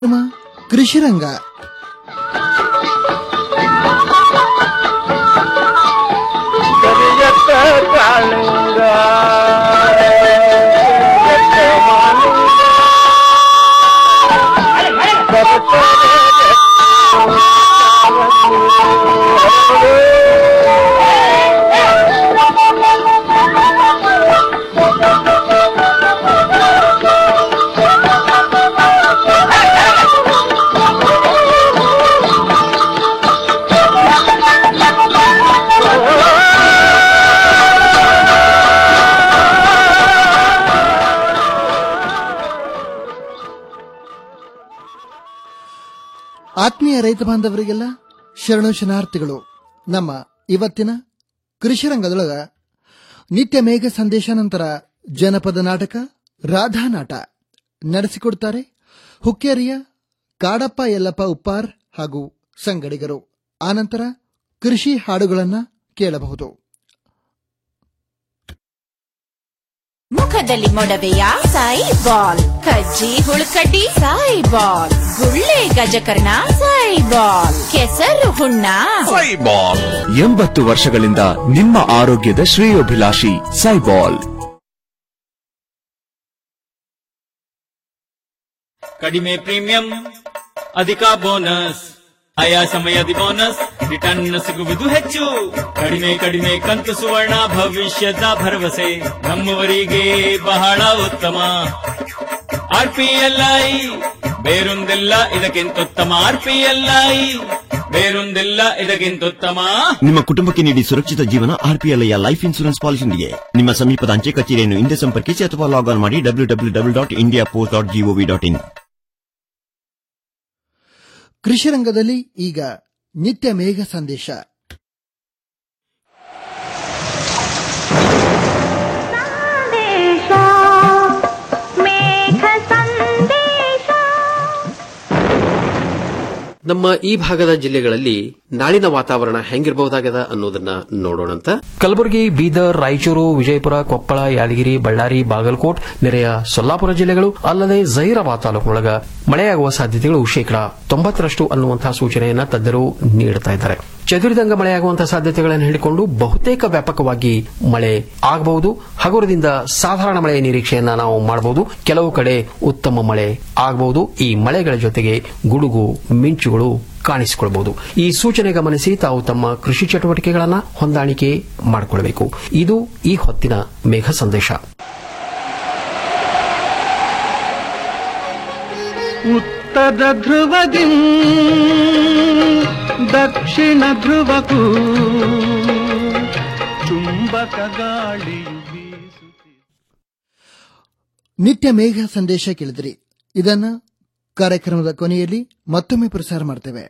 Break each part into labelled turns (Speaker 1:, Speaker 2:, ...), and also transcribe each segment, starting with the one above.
Speaker 1: ಕಾರ್ಯಕ್ರಮ ಕೃಷಿರಂಗ
Speaker 2: ಕರಿಯತ್ತ ಕಾಳಿಂಗ ಕರಿಯತ್ತ ಮಾಲಿಂಗ. ಬರುತ್ತದೆ
Speaker 1: ಆತ್ಮೀಯ ರೈತ ಬಾಂಧವರಿಗೆಲ್ಲ ಶರಣು ಶರಣಾರ್ಥಿಗಳು ನಮ್ಮ ಇವತ್ತಿನ ಕೃಷಿರಂಗದೊಳಗ ನಿತ್ಯ ಮೇಘ ಸಂದೇಶ ನಂತರ ಜನಪದ ನಾಟಕ ರಾಧಾ ನಾಟ ನಡೆಸಿಕೊಡ್ತಾರೆ ಹುಕ್ಕೇರಿಯ ಕಾಡಪ್ಪ ಯಲ್ಲಪ್ಪ ಉಪ್ಪಾರ್ ಹಾಗೂ ಸಂಗಡಿಗರು ಆನಂತರ ಕೃಷಿ ಹಾಡುಗಳನ್ನ ಕೇಳಬಹುದು
Speaker 3: ಮುಖದಲ್ಲಿ ಮೊಡವೆಯ ಸಾಯಿ ಬಾಲ್ ಕಜ್ಜಿ ಹುಳುಕಡ್ಡಿ ಸಾಯಿ ಬಾಲ್ ಗುಳ್ಳೆ ಗಜಕರ್ಣ ಸಾಯಿ ಬಾಲ್ ಕೆಸರು ಹುಣ್ಣ
Speaker 4: ಸೈಬಾಲ್ ಎಂಬತ್ತು ವರ್ಷಗಳಿಂದ ನಿಮ್ಮ ಆರೋಗ್ಯದ ಶ್ರೇಯೋಭಿಲಾಷಿ ಸೈಬಾಲ್
Speaker 5: ಕಡಿಮೆ ಪ್ರೀಮಿಯಂ ಅಧಿಕ ಬೋನಸ್ ಆಯಾ ಸಮಯದ ಬೋನಸ್ ರಿಟರ್ನ್ ಸಿಗುವುದು ಹೆಚ್ಚು ಕಡಿಮೆ ಕಡಿಮೆ ಕಂತು ಸುವರ್ಣ ಭವಿಷ್ಯದ ಭರವಸೆ ನಮ್ಮವರಿಗೆ ಬಹಳ ಉತ್ತಮ ಆರ್ಪಿಎಲ್ಐ ಬೇರೊಂದಿಲ್ಲ ಇದಕ್ಕಿಂತುತ್ತಮ ಆರ್ಪಿಎಲ್ಐ ಬೇರೊಂದಿಲ್ಲ ಇದಕ್ಕಿಂತುತ್ತಮ
Speaker 6: ನಿಮ್ಮ ಕುಟುಂಬಕ್ಕೆ ನೀಡಿ ಸುರಕ್ಷಿತ ಜೀವನ ಆರ್ಪಿಎಲ್ಐಯ ಲೈಫ್ ಇನ್ಶೂರೆನ್ಸ್ ಪಾಲಿಸಿಯೊಂದಿಗೆ ನಿಮ್ಮ ಸಮೀಪದ ಅಂಚೆ ಕಚೇರಿಯನ್ನು ಹಿಂದೆ ಸಂಪರ್ಕಿಸಿ ಅಥವಾ ಲಾಗ್ ಆನ್ ಮಾಡಿ W W W dot India post dot G O V dot in
Speaker 1: ಕೃಷಿರಂಗದಲ್ಲಿ ಈಗ ನಿತ್ಯ ಮೇಘ ಸಂದೇಶ
Speaker 7: ಸಂದೇಶ ಮೇಘ ಸಂದೇಶ
Speaker 8: ನಮ್ಮ ಈ ಭಾಗದ ಜಿಲ್ಲೆಗಳಲ್ಲಿ ನಾಳಿನ ವಾತಾವರಣ ಹೆಂಗಿರಬಹುದಾಗದ ಅನ್ನೋದನ್ನ ನೋಡೋಣಂತ
Speaker 9: ಕಲಬುರಗಿ ಬೀದರ್ ರಾಯಚೂರು ವಿಜಯಪುರ ಕೊಪ್ಪಳ ಯಾದಗಿರಿ ಬಳ್ಳಾರಿ ಬಾಗಲಕೋಟ್ ನೆರೆಯ ಸೊಲ್ಲಾಪುರ ಜಿಲ್ಲೆಗಳು ಅಲ್ಲದೆ ಜೈರಾಬಾದ್ ತಾಲೂಕಿನೊಳಗ ಮಳೆಯಾಗುವ ಸಾಧ್ಯತೆಗಳು ಶೇಕಡಾ ತೊಂಬತ್ತರಷ್ಟು ಅನ್ನುವಂತಹ ಸೂಚನೆಯನ್ನ ತಜ್ಞರು ನೀಡುತ್ತಾ ಇದ್ದಾರೆ ಚದುರಿದಂಗ ಮಳೆಯಾಗುವಂತಹ ಸಾಧ್ಯತೆಗಳನ್ನು ಹೇಳಿಕೊಂಡು ಬಹುತೇಕ ವ್ಯಾಪಕವಾಗಿ ಮಳೆ ಆಗಬಹುದು ಹಗುರದಿಂದ ಸಾಧಾರಣ ಮಳೆಯ ನಿರೀಕ್ಷೆಯನ್ನ ನಾವು ಮಾಡಬಹುದು ಕೆಲವು ಕಡೆ ಉತ್ತಮ ಮಳೆ ಆಗಬಹುದು ಈ ಮಳೆಗಳ ಜೊತೆಗೆ ಗುಡುಗು ಮಿಂಚುಗಳು ಕಾಣಿಸಿಕೊಳ್ಳಬಹುದು ಈ ಸೂಚನೆ ಗಮನಿಸಿ ತಾವು ತಮ್ಮ ಕೃಷಿ ಚಟುವಟಿಕೆಗಳನ್ನು ಹೊಂದಾಣಿಕೆ ಮಾಡಿಕೊಳ್ಳಬೇಕು ಇದು ಈ ಹೊತ್ತಿನ ಮೇಘ ಸಂದೇಶ
Speaker 2: ಉತ್ತರ ಧ್ರುವದಿ ದಕ್ಷಿಣ ಧ್ರುವಕ್ಕೂ ಚುಂಬಕ ಗಾಳಿಯು ಬೀಸುತ್ತಿದೆ
Speaker 1: ನಿತ್ಯ ಮೇಘ ಸಂದೇಶ ಕೇಳಿದ್ರಿ ಇದನ್ನ ಕಾರ್ಯಕ್ರಮದ ಕೊನೆಯಲ್ಲಿ ಮತ್ತೊಮ್ಮೆ ಪ್ರಸಾರ ಮಾಡ್ತೇವೆ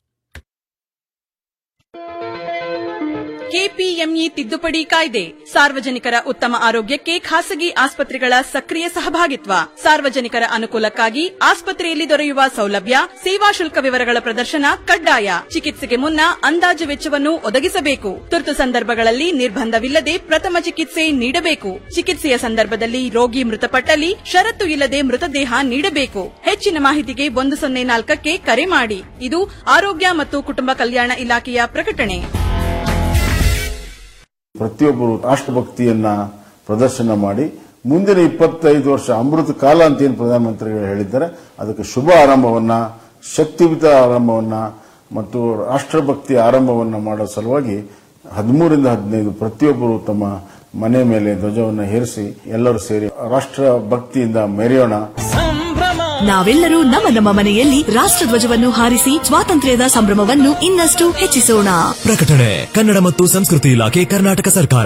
Speaker 10: ಕೆಪಿಎಂಇ ತಿದ್ದುಪಡಿ ಕಾಯ್ದೆ ಸಾರ್ವಜನಿಕರ ಉತ್ತಮ ಆರೋಗ್ಯಕ್ಕೆ ಖಾಸಗಿ ಆಸ್ಪತ್ರೆಗಳ ಸಕ್ರಿಯ ಸಹಭಾಗಿತ್ವ ಸಾರ್ವಜನಿಕರ ಅನುಕೂಲಕ್ಕಾಗಿ ಆಸ್ಪತ್ರೆಯಲ್ಲಿ ದೊರೆಯುವ ಸೌಲಭ್ಯ ಸೇವಾ ಶುಲ್ಕ ವಿವರಗಳ ಪ್ರದರ್ಶನ ಕಡ್ಡಾಯ ಚಿಕಿತ್ಸೆಗೆ ಮುನ್ನ ಅಂದಾಜು ವೆಚ್ಚವನ್ನು ಒದಗಿಸಬೇಕು ತುರ್ತು ಸಂದರ್ಭಗಳಲ್ಲಿ ನಿರ್ಬಂಧವಿಲ್ಲದೆ ಪ್ರಥಮ ಚಿಕಿತ್ಸೆ ನೀಡಬೇಕು ಚಿಕಿತ್ಸೆಯ ಸಂದರ್ಭದಲ್ಲಿ ರೋಗಿ ಮೃತಪಟ್ಟಲ್ಲಿ ಷರತ್ತು ಇಲ್ಲದೆ ಮೃತದೇಹ ನೀಡಬೇಕು ಹೆಚ್ಚಿನ ಮಾಹಿತಿಗೆ ಒಂದು ಸೊನ್ನೆ ನಾಲ್ಕಕ್ಕೆ ಕರೆ ಮಾಡಿ ಇದು ಆರೋಗ್ಯ ಮತ್ತು ಕುಟುಂಬ ಕಲ್ಯಾಣ ಇಲಾಖೆಯ ಪ್ರಕಟಣೆ
Speaker 11: ಪ್ರತಿಯೊಬ್ಬರು ರಾಷ್ಟ್ರಭಕ್ತಿಯನ್ನ ಪ್ರದರ್ಶನ ಮಾಡಿ ಮುಂದಿನ ಇಪ್ಪತ್ತೈದು ವರ್ಷ ಅಮೃತ ಕಾಲ ಅಂತ ಏನು ಪ್ರಧಾನಮಂತ್ರಿಗಳು ಹೇಳಿದ್ದಾರೆ ಅದಕ್ಕೆ ಶುಭ ಆರಂಭವನ್ನ ಶಕ್ತಿಯುತ ಆರಂಭವನ್ನ ಮತ್ತು ರಾಷ್ಟ್ರಭಕ್ತಿ ಆರಂಭವನ್ನ ಮಾಡೋ ಸಲುವಾಗಿ ಹದಿಮೂರಿಂದ ಹದಿನೈದು ಪ್ರತಿಯೊಬ್ಬರು ತಮ್ಮ ಮನೆ ಮೇಲೆ ಧ್ವಜವನ್ನು ಹೇರಿಸಿ ಎಲ್ಲರೂ ಸೇರಿ ರಾಷ್ಟ್ರ ಭಕ್ತಿಯಿಂದ ಮೆರೆಯೋಣ
Speaker 12: ನಾವೆಲ್ಲರೂ ನಮ್ಮ ನಮ್ಮ ಮನೆಯಲ್ಲಿ ರಾಷ್ಟ್ರಧ್ವಜವನ್ನು ಹಾರಿಸಿ ಸ್ವಾತಂತ್ರ್ಯದ ಸಂಭ್ರಮವನ್ನು ಇನ್ನಷ್ಟು ಹೆಚ್ಚಿಸೋಣ
Speaker 13: ಪ್ರಕಟಣೆ ಕನ್ನಡ ಮತ್ತು ಸಂಸ್ಕೃತಿ ಇಲಾಖೆ ಕರ್ನಾಟಕ ಸರ್ಕಾರ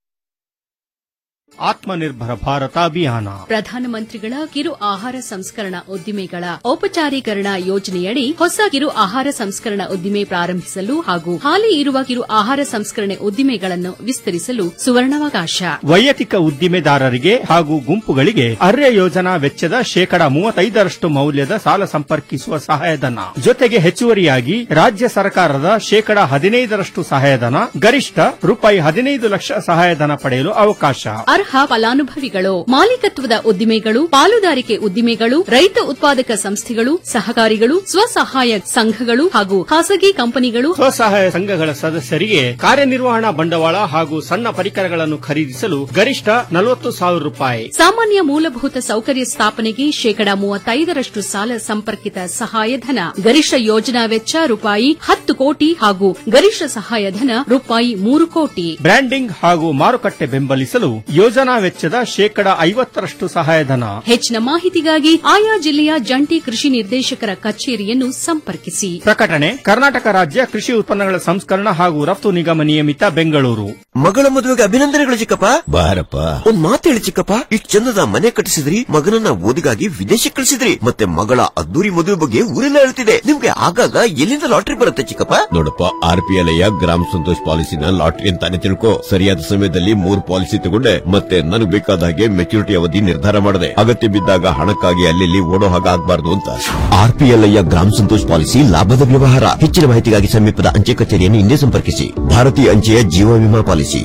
Speaker 14: ಆತ್ಮನಿರ್ಭರ ಭಾರತ ಅಭಿಯಾನ
Speaker 15: ಪ್ರಧಾನಮಂತ್ರಿಗಳ ಕಿರು ಆಹಾರ ಸಂಸ್ಕರಣಾ ಉದ್ದಿಮೆಗಳ ಔಪಚಾರೀಕರಣ ಯೋಜನೆಯಡಿ ಹೊಸ ಕಿರು ಆಹಾರ ಸಂಸ್ಕರಣಾ ಉದ್ದಿಮೆ ಪ್ರಾರಂಭಿಸಲು ಹಾಗೂ ಹಾಲಿ ಇರುವ ಕಿರು ಆಹಾರ ಸಂಸ್ಕರಣೆ ಉದ್ದಿಮೆಗಳನ್ನು ವಿಸ್ತರಿಸಲು ಸುವರ್ಣಾವಕಾಶ
Speaker 14: ವೈಯಕ್ತಿಕ ಉದ್ದಿಮೆದಾರರಿಗೆ ಹಾಗೂ ಗುಂಪುಗಳಿಗೆ ಅರ್ಯ ಯೋಜನಾ ವೆಚ್ಚದ ಶೇಕಡಾ ಮೂವತ್ತೈದರಷ್ಟು ಮೌಲ್ಯದ ಸಾಲ ಸಂಪರ್ಕಿಸುವ ಸಹಾಯಧನ ಜೊತೆಗೆ ಹೆಚ್ಚುವರಿಯಾಗಿ ರಾಜ್ಯ ಸರ್ಕಾರದ ಶೇಕಡಾ ಹದಿನೈದರಷ್ಟು ಸಹಾಯಧನ ಗರಿಷ್ಠ ರೂಪಾಯಿ ಹದಿನೈದು ಲಕ್ಷ ಸಹಾಯಧನ ಪಡೆಯಲು ಅವಕಾಶ
Speaker 15: ಅರ್ಹ ಅರ್ಹ ಫಲಾನುಭವಿಗಳು ಮಾಲೀಕತ್ವದ ಉದ್ದಿಮೆಗಳು ಪಾಲುದಾರಿಕೆ ಉದ್ದಿಮೆಗಳು ರೈತ ಉತ್ಪಾದಕ ಸಂಸ್ಥೆಗಳು ಸಹಕಾರಿಗಳು ಸ್ವಸಹಾಯ ಸಂಘಗಳು ಹಾಗೂ ಖಾಸಗಿ ಕಂಪನಿಗಳು
Speaker 14: ಸ್ವಸಹಾಯ ಸಂಘಗಳ ಸದಸ್ಯರಿಗೆ ಕಾರ್ಯನಿರ್ವಹಣಾ ಬಂಡವಾಳ ಹಾಗೂ ಸಣ್ಣ ಪರಿಕರಗಳನ್ನು ಖರೀದಿಸಲು ಗರಿಷ್ಠ ನಲವತ್ತು ಸಾವಿರ ರೂಪಾಯಿ
Speaker 15: ಸಾಮಾನ್ಯ ಮೂಲಭೂತ ಸೌಕರ್ಯ ಸ್ಥಾಪನೆಗೆ ಶೇಕಡಾ ಮೂವತ್ತೈದರಷ್ಟು ಸಾಲ ಸಂಪರ್ಕಿತ ಸಹಾಯಧನ ಗರಿಷ್ಠ ಯೋಜನಾ ವೆಚ್ಚ ರೂಪಾಯಿ ಹತ್ತು ಕೋಟಿ ಹಾಗೂ ಗರಿಷ್ಠ ಸಹಾಯಧನ ರೂಪಾಯಿ ಮೂರು ಕೋಟಿ
Speaker 14: ಬ್ರ್ಯಾಂಡಿಂಗ್ ಹಾಗೂ ಮಾರುಕಟ್ಟೆ ಬೆಂಬಲಿಸಲು ಯೋಜನಾ ವೆಚ್ಚದ ಶೇಕಡ ಐವತ್ತರಷ್ಟು ಸಹಾಯಧನ
Speaker 15: ಹೆಚ್ಚಿನ ಮಾಹಿತಿಗಾಗಿ ಆಯಾ ಜಿಲ್ಲೆಯ ಜಂಟಿ ಕೃಷಿ ನಿರ್ದೇಶಕರ ಕಚೇರಿಯನ್ನು ಸಂಪರ್ಕಿಸಿ
Speaker 14: ಪ್ರಕಟಣೆ ಕರ್ನಾಟಕ ರಾಜ್ಯ ಕೃಷಿ ಉತ್ಪನ್ನಗಳ ಸಂಸ್ಕರಣ ಹಾಗೂ ರಫ್ತು ನಿಗಮ ನಿಯಮಿತ ಬೆಂಗಳೂರು
Speaker 6: ಮಗಳ ಮದುವೆಗೆ ಅಭಿನಂದನೆಗಳು ಚಿಕ್ಕಪ್ಪ ಬಾರಪ್ಪ ಒಂದ್ ಮಾತು ಹೇಳಿ ಚಿಕ್ಕಪ್ಪ ಇಷ್ಟ್ ಚಂದದ ಮನೆ ಕಟ್ಟಿಸಿದ್ರಿ ಮಗನನ್ನ ಓದಿಗಾಗಿ ವಿದೇಶಕ್ಕೆ ಕಳಿಸಿದ್ರಿ ಮತ್ತೆ ಮಗಳ ಅದ್ದೂರಿ ಮದುವೆ ಬಗ್ಗೆ ಊರೆಲ್ಲ ಹೇಳ್ತಿದೆ ನಿಮ್ಗೆ ಆಗಾಗ ಎಲ್ಲಿಂದ ಲಾಟ್ರಿ ಬರುತ್ತೆ ಚಿಕ್ಕಪ್ಪ ನೋಡಪ್ಪ ಆರ್ ಪಿ ಎಲ್ ಗ್ರಾಮ ಸಂತೋಷ್ ಪಾಲಿಸಿನ ಲಾಟ್ರಿ ಅಂತಾನೆ ತಿಳ್ಕೊ ಸರಿಯಾದ ಸಮಯದಲ್ಲಿ ಮೂರ್ ಪಾಲಿಸಿ ತಗೊಂಡೆ ಮತ್ತೆ ನನಗೆ ಬೇಕಾದ ಹಾಗೆ ಮೆಚುರಿಟಿ ಅವಧಿ ನಿರ್ಧಾರ ಮಾಡಿದೆ ಅಗತ್ಯ ಬಿದ್ದಾಗ ಹಣಕ್ಕಾಗಿ ಅಲ್ಲಿ ಓಡೋ ಹಾಗೆ ಆಗ್ಬಾರ್ದು ಅಂತ ಆರ್ ಪಿ ಎಲ್ ಗ್ರಾಮ ಸಂತೋಷ್ ಪಾಲಿಸಿ ಲಾಭದ ವ್ಯವಹಾರ ಹೆಚ್ಚಿನ ಮಾಹಿತಿಗಾಗಿ ಸಮೀಪದ ಅಂಚೆ ಕಚೇರಿಯನ್ನು ಹಿಂದೆ ಸಂಪರ್ಕಿಸಿ ಭಾರತೀಯ ಅಂಚೆಯ ಜೀವ ವಿಮಾ ಪಾಲಿಸಿ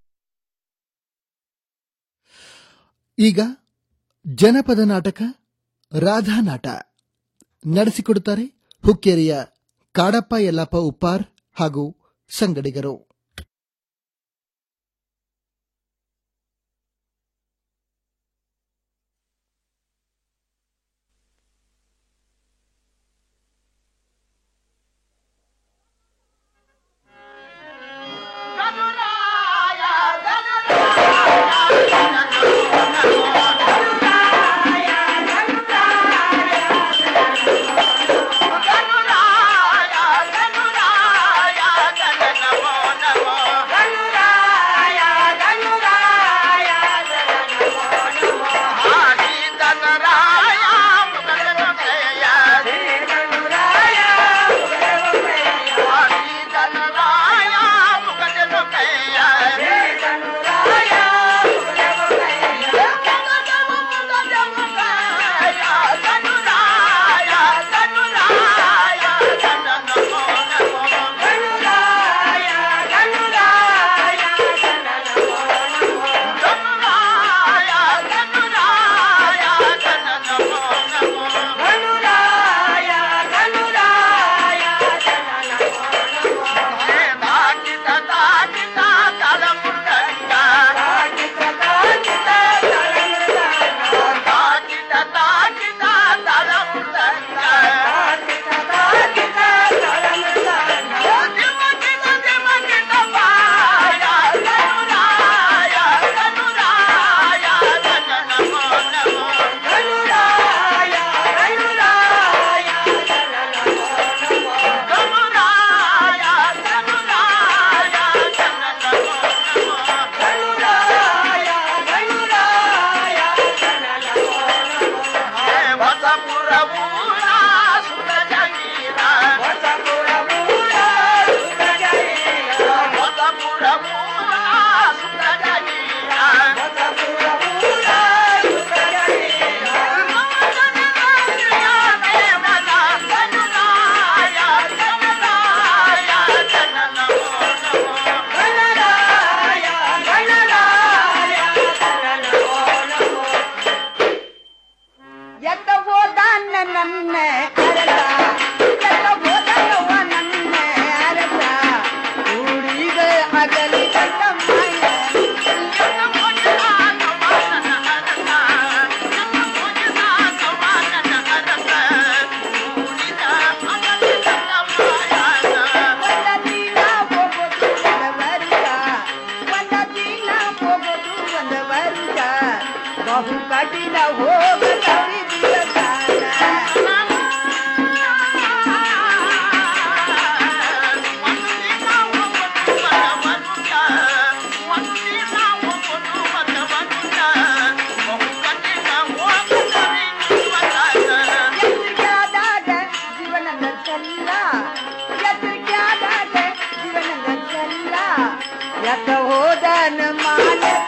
Speaker 1: ಈಗ ಜನಪದ ನಾಟಕ ರಾಧಾ ನಾಟ ನಡೆಸಿಕೊಡುತ್ತಾರೆ ಹುಕ್ಕೇರಿಯ ಕಾಡಪ್ಪ ಯಲ್ಲಪ್ಪ ಉಪ್ಪಾರ್ ಹಾಗೂ ಸಂಗಡಿಗರು
Speaker 16: ಬಹು ಕಠಿಣ ಹೋಗ ಜೀವನದ ಚೆಲ್ಲ ಎದುರಿಗಾದಾಗ ಜೀವನದ ಚೆಲ್ಲ ಯಾಕ ಹೋದನ ಮಾನದ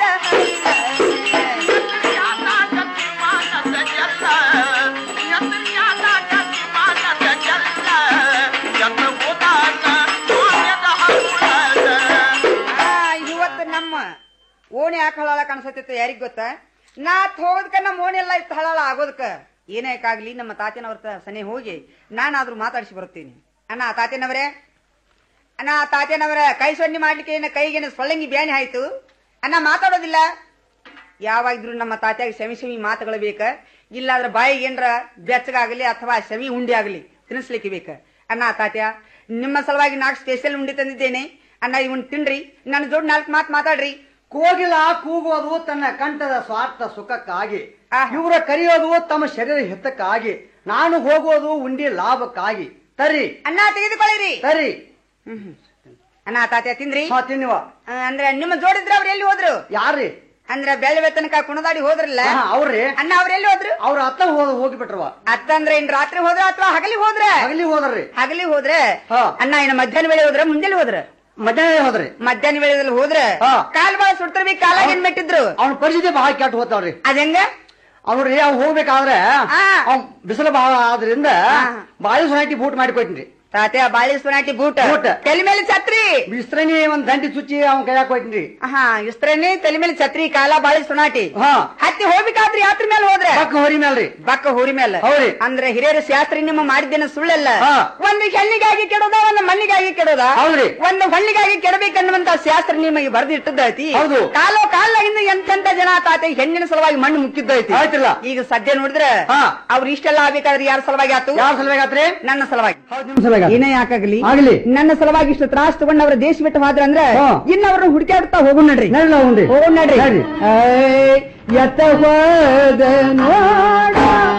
Speaker 16: ಆ, ಇವತ್ತು ನಮ್ಮ ಓಣಿ ಯಾಕೆ ಹಳಾಳ ಕಾಣಿಸತ್ತಿತ್ತು ಯಾರಿಗ್ ಗೊತ್ತ ನಾ ಹೋಗೋದಕ್ಕ ನಮ್ಮ ಓಣೆಲ್ಲ ಇತ್ತು ಹಳಾಳ ಆಗೋದಕ್ಕ ಏನೇಕಾಗ್ಲಿ ನಮ್ಮ ತಾತನವ್ರ ಸನೆ ಹೋಗಿ ನಾನಾದ್ರೂ ಮಾತಾಡಿಸಿ ಬರ್ತೀನಿ ಅಣ್ಣ ತಾತನವರೇ ಅಣ್ಣ ತಾತನವರ ಕೈ ಸೊನ್ನೆ ಮಾಡ್ಲಿಕ್ಕೆ ಏನ ಕೈಗೇನ ಸೊಳ್ಳಂಗಿ ಬ್ಯಾನಿ ಆಯ್ತು ಅಣ್ಣ ಮಾತಾಡೋದಿಲ್ಲ ಯಾವಾಗಿದ್ರು ನಮ್ಮ ತಾತ್ಯಾಗ ಶಮಿ ಶಮಿ ಮಾತುಗಳು ಬೇಕ ಇಲ್ಲಾದ್ರೆ ಬಾಯಿಗೆ ಏನ್ರ ಬೆಚ್ಚಗಾಗಲಿ ಅಥವಾ ಶಮಿ ಉಂಡಿ ಆಗಲಿ ತಿನ್ನಿಸ್ಲಿಕ್ಕೆ ಬೇಕ ಅಣ್ಣ ತಾತ್ಯ ನಿಮ್ಮ ಸಲುವಾಗಿ ನಾಲ್ಕು ಸ್ಪೆಷಲ್ ಉಂಡಿ ತಂದಿದ್ದೇನೆ ಅಣ್ಣ ಇವನ್ ತಿನ್ರಿ ನನ್ನ ಜೋಡ್ ನಾಲ್ಕು ಮಾತು ಮಾತಾಡ್ರಿ
Speaker 17: ಕೋಗಿಲ ಕೂಗೋದು ತನ್ನ ಕಂಠದ ಸ್ವಾರ್ಥ ಸುಖಕ್ಕಾಗಿ ಇವರ ಕರೆಯೋದು ತಮ್ಮ ಶರೀರ ಹಿತಕ್ಕಾಗಿ ನಾನು ಹೋಗೋದು ಉಂಡಿ ಲಾಭಕ್ಕಾಗಿ ತರಿ
Speaker 16: ಅಣ್ಣ ತೆಗೆದುಕೊಳ್ಳಿರಿ
Speaker 17: ತರಿ
Speaker 16: ಅಣ್ಣ ತಾತ್ಯ ತಿಂದ್ರಿ
Speaker 17: ಹಾ ತಿನ್ನುವ
Speaker 16: ಆ, ಅಂದ್ರೆ ನಿಮ್ಮ ಜೋಡಿದ್ರ ಅವ್ರು ಎಲ್ಲಿ ಹೋದ್ರು
Speaker 17: ಯಾರ್ರಿ
Speaker 16: ಅಂದ್ರೆ ಬೆಳ್ಳ ತನಕ ಕುಣದಾಡಿ ಹೋದ್ರಲ್ಲ
Speaker 17: ಹಾ, ಅವ್ರಿ
Speaker 16: ಅಣ್ಣ ಅವ್ರ ಎಲ್ಲಿ ಹೋದ್ರು
Speaker 17: ಅವ್ರ ಅತ್ತ ಹೋದ ಹೋಗಿಬಿಟ್ರವ
Speaker 16: ಅತ್ತ ಅಂದ್ರೆ ಇನ್ ರಾತ್ರಿ ಹೋದ್ರ ಅಥವಾ ಹಗಲಿ ಹೋದ್ರ
Speaker 17: ಹಗಲಿ ಹೋದ್ರಿ
Speaker 16: ಹಗಲಿ ಹೋದ್ರೆ ಅಣ್ಣ ಇನ್ನ ಮಧ್ಯಾಹ್ನ ವೇಳೆ ಹೋದ್ರ ಮುಂಜಾನೆ ಹೋದ್ರ
Speaker 17: ಮಧ್ಯಾಹ್ನ ಹೋದ್ರಿ
Speaker 16: ಮಧ್ಯಾಹ್ನ ವೇಳೆದಲ್ಲಿ ಹೋದ್ರೆ ಕಾಲ್ ಬಾಳ ಸುಡ್ತಿರ್ಬೇಕು ಕಾಲಾಗ ಏನ್ ಮೆಟ್ಟಿದ್ರು
Speaker 17: ಅವ್ನ ಪರಿಸ್ಥಿತಿ ಬಹಳ ಕೆಟ್ಟ ಹೋತಾವ್ರಿ
Speaker 16: ಅದಂಗ
Speaker 17: ಅವ್ರಿ ಅವ್ ಹೋಗ್ಬೇಕಾದ್ರೆ ಅವ್ ಬಿಸಿಲು ಬಹಳ ಆದ್ರಿಂದ ಬಾಯಿ ಸೊನಾಟಿ ಬೂಟ್ ಮಾಡಿ ಕೊಟ್ಟಿನ್ರಿ
Speaker 16: ತಾತೆ ಬಾಳಿ ಸೊನಾಟಿ ಬೂಟ್
Speaker 17: ಬೂಟ್
Speaker 16: ತಲೆ ಮೇಲೆ ಛತ್ರಿ
Speaker 17: ಬಿಸ್ತ್ರನಿ ಒಂದ್ ದಂಟಿ ಚುಚ್ಚಿ ಅವ್ನ ಕೈಯಾಗ ಕೊಟ್ಟಿನ್ರಿ
Speaker 16: ಹಾ ಇಸ್ತ್ರೇನೆ ತಲೆ ಮೇಲೆ ಛತ್ರಿ ಕಾಲ ಬಾಳಿ ಸೊನಾಟಿ
Speaker 17: ಹಾ
Speaker 16: ಹತ್ತಿ ಹೋಗ್ಬೇಕಾದ್ರಿ ಯಾತ್ರ ಮೇಲೆ ಹೋದ್ರೆ
Speaker 17: ಬಕ್ಕ ಹೋರಿ ಮೇಲ್ರಿ
Speaker 16: ಬಕ್ಕ ಹೋರಿ ಮೇಲೆ
Speaker 17: ಹೌದ್ರಿ.
Speaker 16: ಅಂದ್ರೆ ಹಿರಿಯರ ಶಾಸ್ತ್ರಿ ನಿಮ್ಮ ಮಾಡಿದ್ದೇನೆ ಸುಳ್ಳಲ್ಲ
Speaker 17: ಹಾ.
Speaker 16: ಒಂದು ಹೆಣ್ಣಿಗಾಗಿ ಕೆಡೋದ ಒಂದು ಮಣ್ಣಿಗಾಗಿ ಕೆಡೋದ
Speaker 17: ಹೌದ್ರಿ.
Speaker 16: ಒಂದು ಹಣ್ಣಿಗಾಗಿ ಕೆಡಬೇಕನ್ನುವಂತ ಶಾಸ್ತ್ರ ನಿಮಗೆ ಬರೆದಿಟ್ಟದ್ದೈತಿ
Speaker 17: ಹೌದು.
Speaker 16: ಕಾಲೋ ಕಾಲಿಂದ ಎಂತೆಂತ ಜನ ತಾತೆ ಹೆಣ್ಣಿನ ಸಲುವಾಗಿ ಮಣ್ಣು ಮುಕ್ಕಿದ್ದೈತಿ
Speaker 17: ಆಯ್ತಲ್ಲ.
Speaker 16: ಈಗ ಸದ್ಯ ನೋಡಿದ್ರೆ
Speaker 17: ಹಾ.
Speaker 16: ಅವ್ರು ಇಷ್ಟೆಲ್ಲ ಆಗ್ಬೇಕಾದ್ರೆ ಯಾರ ಸಲುವಾಗಿ ಆತು
Speaker 17: ಯಾರ ಸಲುವಾಗಿ ಆತ್ರಿ
Speaker 16: ನನ್ನ ಸಲುವಾಗಿ
Speaker 17: ನಿಮ್ ಸಲುವಾಗಿ ಆತು.
Speaker 16: ಏನೇ ಯಾಕಾಗ್ಲಿ
Speaker 17: ಆಗ್ಲಿ.
Speaker 16: ನನ್ನ ಸಲುವಾಗಿ ಇಷ್ಟು ತ್ರಾಸ್ ತಗೊಂಡ್ ಅವ್ರ ದೇಶ ಬಿಟ್ಟು ಹೋದ್ರ ಅಂದ್ರೆ
Speaker 17: ಹಾ.
Speaker 16: ಇನ್ನ ಅವ್ರನ್ನ ಹುಡುಕಾಡ್ತಾ ಹೋಗೋಣ ನಡ್ರಿ
Speaker 17: ನಡ್ರಿ ಹೋಗ್ರಿ.
Speaker 16: ಹೋಗೋಣ ನಡ್ರಿ
Speaker 17: ನಡ್ರಿ.
Speaker 16: ಏಯ್, ಎತ್ತ ಹೋದ ನೋಡ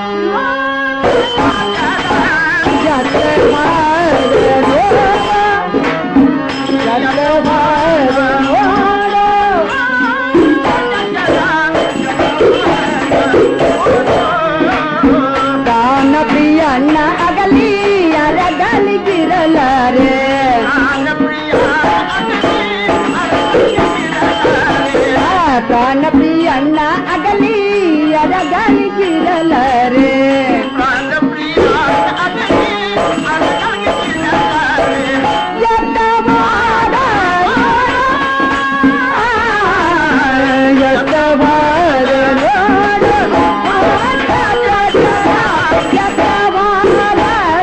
Speaker 16: ಎತ್ತ ಹೋದ ನೋಡ, ಎತ್ತ ಹೋದ ನೋಡ. ದಾನ ಪ್ರಿಯ ಅಣ್ಣ ಅಗಲಿ ಅರಗಲಿಗಿರಲಾರೆ ಪ್ರಾಣ ಪ್ರಿಯ ಅಣ್ಣ ಅಗಲಿ ಅರಗಲಿಗಿರಲಾರೆ ಎತ್ತವಾದ ಎತ್ತವಾದ ನೋಡು ಎತ್ತವಾದ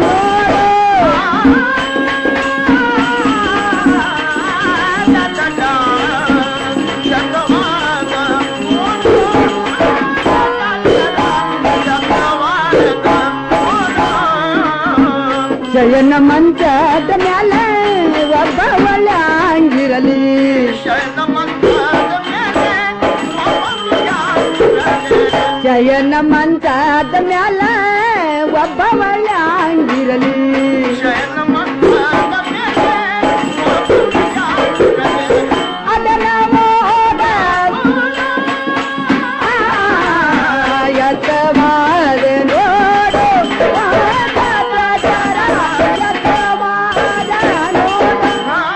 Speaker 16: ಶಯನ ಮಂಚದ ಮ್ಯಾಲ ಒಬ್ಬ ಒಳಂಗಿರಲಿ ಶಯನ ಮಂಚದ ಮ್ಯಾಲ ಒಬ್ಬ ಒಳಂಗಿರಲಿ ಅದನ ಮೋದ ಎತ್ತವಾದ ನೋಡು ಎತ್ತವಾದ ನೋಡು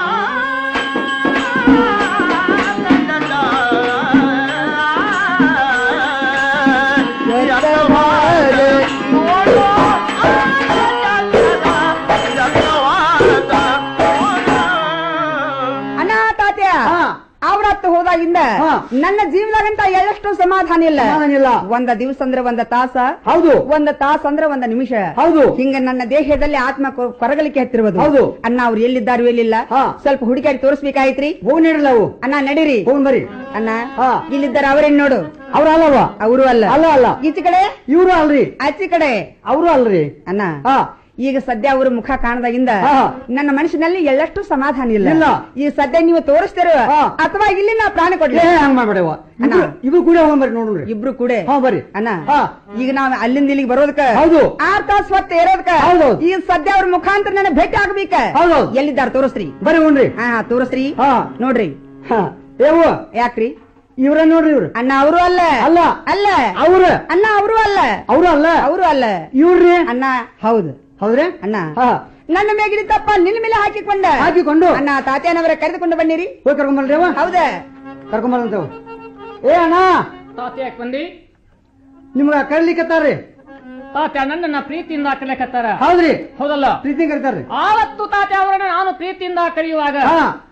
Speaker 16: ಅಣ್ಣ ತಾತ್ಯ ಅವ್ರತ್ತು ಹೋದಾಗಿಂದ ನನ್ನ ಜೀವನದಾಗಂತ ಎಳ್ಳಷ್ಟು ಸಮಾಧಾನ ಇಲ್ಲ
Speaker 17: ಇಲ್ಲ.
Speaker 16: ಒಂದ ದಿವಸ ಅಂದ್ರೆ ಒಂದ ತಾಸ
Speaker 17: ಹೌದು
Speaker 16: ಒಂದ ತಾಸ ಅಂದ್ರೆ ಒಂದ ನಿಮಿಷ
Speaker 17: ಹೌದು
Speaker 16: ಹಿಂಗ ನನ್ನ ದೇಹದಲ್ಲಿ ಆತ್ಮ ಕೊ- ಕೊರಗಲಿಕ್ಕೆ ಹತ್ತಿರುವುದು
Speaker 17: ಹೌದು.
Speaker 16: ಅಣ್ಣ ಅವ್ರು ಎಲ್ಲಿದ್ದಾರು ಎಲ್ಲಿಲ್ಲ
Speaker 17: ಹಾ.
Speaker 16: ಸ್ವಲ್ಪ ಹುಡುಕಾಡಿ ತೋರಿಸ್ಬೇಕಾಯ್ತ್ರಿ
Speaker 17: ಹೋಗ್ ನೀಡ್ರಲ್ಲ ಅವು
Speaker 16: ಅಣ್ಣ ನಡೀರಿ
Speaker 17: ಹೋಗ್ ಬರ್ರಿ
Speaker 16: ಅಣ್ಣ
Speaker 17: ಹಾ.
Speaker 16: ಇಲ್ಲಿದ್ದಾರ ಅವರೇನ್ ನೋಡು
Speaker 17: ಅವ್ರ ಅಲ್ಲವ
Speaker 16: ಅವರು ಅಲ್ಲ
Speaker 17: ಅಲ್ಲ ಅಲ್ಲ
Speaker 16: ಈಚೆ ಕಡೆ
Speaker 17: ಇವ್ರು ಅಲ್ರಿ
Speaker 16: ಆಚೆ ಕಡೆ
Speaker 17: ಅವರು ಅಲ್ರಿ
Speaker 16: ಅಣ್ಣ
Speaker 17: ಹಾ
Speaker 16: ಈಗ ಸದ್ಯ ಅವ್ರ ಮುಖ ಕಾಣದಾಗಿಂದ
Speaker 17: ಹಾ.
Speaker 16: ನನ್ನ ಮನಸ್ಸಿನಲ್ಲಿ ಎಳ್ಳಷ್ಟು ಸಮಾಧಾನ ಇಲ್ಲ
Speaker 17: ಇಲ್ಲ.
Speaker 16: ಈ ಸದ್ಯ ನೀವು ತೋರಿಸ್ತೀರ
Speaker 17: ಹಾ.
Speaker 16: ಅಥವಾ ಇಲ್ಲಿ ನಾ ಪ್ರಾಣ ಕೊಡ್ಲಿ
Speaker 17: ಏ ಹಂಗ ಮಾಡ್ಬೇಡವ
Speaker 16: ಅಣ್ಣ.
Speaker 17: ಇವು ಕೂಡ ಹೋಗ್ ಬರ್ರಿ ನೋಡ್ರಿ
Speaker 16: ಇಬ್ರು ಕೂಡ
Speaker 17: ಹಾ ಬರ್ರಿ
Speaker 16: ಅಣ್ಣ
Speaker 17: ಹಾ.
Speaker 16: ಈಗ ನಾವ್ ಅಲ್ಲಿಂದ ಇಲ್ಲಿಗೆ ಬರೋದಕ್ಕ
Speaker 17: ಹೌದು.
Speaker 16: ಆರ್ ತಾಸ್ ಹೊತ್ತ ಇರೋದಕ್ಕ
Speaker 17: ಹೌದೌದು.
Speaker 16: ಈಗ ಸದ್ಯ ಅವ್ರ ಮುಖಾಂತರ ನನ್ನ ಭೇಟಿ ಆಗ್ಬೇಕ
Speaker 17: ಹೌದೌದು.
Speaker 16: ಎಲ್ಲಿದ್ದಾರ ತೋರಿಸ್ರಿ
Speaker 17: ಬರ್ರಿ ಉಣ್ರಿ
Speaker 16: ಹಾ ಹಾ, ತೋರಿಸ್ರಿ
Speaker 17: ಹಾ
Speaker 16: ನೋಡ್ರಿ
Speaker 17: ಹಾ ಏವ
Speaker 16: ಯಾಕ್ರಿ
Speaker 17: ಇವ್ರ ನೋಡ್ರಿ ಇವ್ರು
Speaker 16: ಅಣ್ಣ ಅವರು ಅಲ್ಲ
Speaker 17: ಅಲ್ಲ
Speaker 16: ಅಲ್ಲ
Speaker 17: ಅವ್ರ
Speaker 16: ಅಣ್ಣ ಅವರು ಅಲ್ಲ
Speaker 17: ಅವ್ರು ಅಲ್ಲ
Speaker 16: ಅವರು ಅಲ್ಲ
Speaker 17: ಇವ್ರಿ
Speaker 16: ಅಣ್ಣ ಹೌದು
Speaker 17: ಹೌದ್ರಿ
Speaker 16: ಅಣ್ಣ
Speaker 17: ಹಾ
Speaker 16: ನನ್ನ ಮೇಗಿನ ತಪ್ಪ ನಿನ್ನ ಮೇಲೆ ಹಾಕಿಕೊಂಡ
Speaker 17: ಹಾಕಿಕೊಂಡು
Speaker 16: ಅಣ್ಣ ತಾತ್ಯಾನವರ ಕರೆದುಕೊಂಡು ಬನ್ನಿರಿ
Speaker 17: ಹೋಗಿ ಕರ್ಕೊಂಬರ್ರಿ ಅವ
Speaker 16: ಹೌದ
Speaker 17: ಕರ್ಕೊಂಬರಂತವ ಏ ಅಣ್ಣ
Speaker 18: ತಾತ ಯಾಕೆ ಬಂದಿ
Speaker 17: ನಿಮ್ಗ ಕರ್ಲಿಕ್ಕತ್ತಾರ್ರಿ
Speaker 18: ತಾತ ನನ್ನನ್ನ ಪ್ರೀತಿಯಿಂದ ಕರೆಯಕತ್ತಾರ
Speaker 17: ಹೌದ್ರಿ
Speaker 18: ಹೌದಲ್ಲ
Speaker 17: ಪ್ರೀತಿ ಕರಿತಾರ್ರಿ
Speaker 18: ಆವತ್ತು ತಾತ ಅವರನ್ನ ನಾನು ಪ್ರೀತಿಯಿಂದ ಕರೆಯುವಾಗ
Speaker 17: ಹಾ.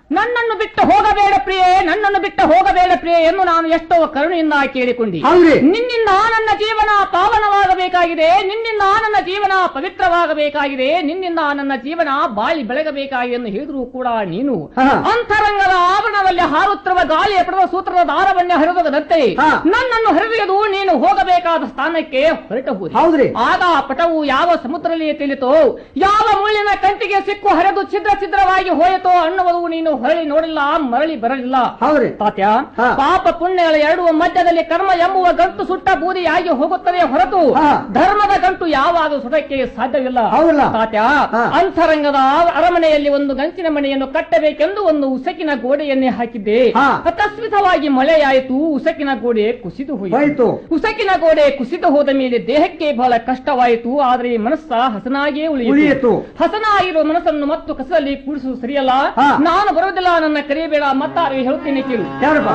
Speaker 18: ನನ್ನನ್ನು ಬಿಟ್ಟು ಹೋಗಬೇಡ ಪ್ರಿಯೆ ನನ್ನನ್ನು ಬಿಟ್ಟು ಹೋಗಬೇಡ ಪ್ರಿಯೆ ಎಂದು ನಾನು ಎಷ್ಟೋ ಕರುಣೆಯಿಂದ ಕೇಳಿಕೊಂಡಿ
Speaker 17: ಹೌದ್ರಿ.
Speaker 18: ನಿನ್ನಿಂದ ನನ್ನ ಜೀವನ ಪಾವನವಾಗಬೇಕಾಗಿದೆ ನಿನ್ನಿಂದ ನನ್ನ ಜೀವನ ಪವಿತ್ರವಾಗಬೇಕಾಗಿದೆ ನಿನ್ನಿಂದ ನನ್ನ ಜೀವನ ಬಾಳಿ ಬೆಳಗಬೇಕಾಗಿದೆ ಎಂದು ಹೇಳಿದ್ರು ಕೂಡ ನೀನು
Speaker 17: ಹಾ.
Speaker 18: ಅಂತರಂಗದ ಆವರಣದಲ್ಲಿ ಹಾರುತ್ತಿರುವ ಗಾಳಿಯ ಪಡೆದ ಸೂತ್ರದ ದಾರವನ್ನೇ ಹರಿದದಂತೆ
Speaker 17: ಹಾ.
Speaker 18: ನನ್ನನ್ನು ಹರಿದು ನೀನು ಹೋಗಬೇಕಾದ ಸ್ಥಾನಕ್ಕೆ ಹೊರಟ ಹೋದೆ
Speaker 17: ಹೌದ್ರಿ.
Speaker 18: ಆಗ ಆ ಪಟವು ಯಾವ ಸಮುದ್ರದಲ್ಲಿ ತಿಳಿತೋ ಯಾವ ಮುಳ್ಳಿನ ಕಂಟಿಗೆ ಸಿಕ್ಕು ಹರಿದು ಛಿದ್ರ ಛಿದ್ರವಾಗಿ ಹೋಯಿತೋ ಅನ್ನುವುದು ನೀನು ಹೊರಳಿ ನೋಡಿಲ್ಲ ಮರಳಿ ಬರಲಿಲ್ಲ
Speaker 17: ಹೌದ್ರಿ
Speaker 18: ತಾತ್ಯ
Speaker 17: ಹಾ.
Speaker 18: ಪಾಪ ಪುಣ್ಯಗಳ ಎರಡು ಮಧ್ಯದಲ್ಲಿ ಕರ್ಮ ಎಂಬುವ ಗಂಟು ಸುಟ್ಟ ಬೂದಿಯಾಗಿ ಹೋಗುತ್ತದೆ ಹೊರತು
Speaker 17: ಹಾ.
Speaker 18: ಧರ್ಮದ ಗಂಟು ಯಾವಾಗ ಸುಡಕ್ಕೆ ಸಾಧ್ಯವಿಲ್ಲ
Speaker 17: ಹೌದಲ್ಲ?
Speaker 18: ತಾತ್ಯ
Speaker 17: ಹಾ.
Speaker 18: ಅಂತರಂಗದ ಅರಮನೆಯಲ್ಲಿ ಒಂದು ಗಂಚಿನ ಮನೆಯನ್ನು ಕಟ್ಟಬೇಕೆಂದು ಒಂದು ಉಸಕಿನ ಗೋಡೆಯನ್ನೇ ಹಾಕಿದ್ದೆ
Speaker 17: ಹಾ.
Speaker 18: ಅಕಸ್ಮಿತವಾಗಿ ಮಳೆಯಾಯಿತು ಉಸಕಿನ ಗೋಡೆ ಕುಸಿದು
Speaker 17: ಹೋಯಿತು.
Speaker 18: ಹೋಯಿತು ಉಸಕಿನ ಗೋಡೆ ಕುಸಿದು ಹೋದ ಮೇಲೆ ದೇಹಕ್ಕೆ ಬಹಳ ಕಷ್ಟವಾಯಿತು ಆದರೆ ಮನಸ್ಸ ಹಸನಾಗಿಯೇ
Speaker 17: ಉಳಿಯಿತು.
Speaker 18: ಉಳಿಯಿತು ಹಸನಾಗಿರುವ ಮನಸ್ಸನ್ನು ಮತ್ತು ಕಸದಲ್ಲಿ ಕೂಡಿಸುವುದು ಸರಿಯಲ್ಲ
Speaker 17: ಹಾ.
Speaker 18: ನಾನು ಬರುವುದಿಲ್ಲ ನನ್ನ ಕರೆಯಬೇಡ ಮತ್ತಾರು ಹೇಳುತ್ತೇನೆ ಕೇಳು
Speaker 17: ಯಾರಪ್ಪ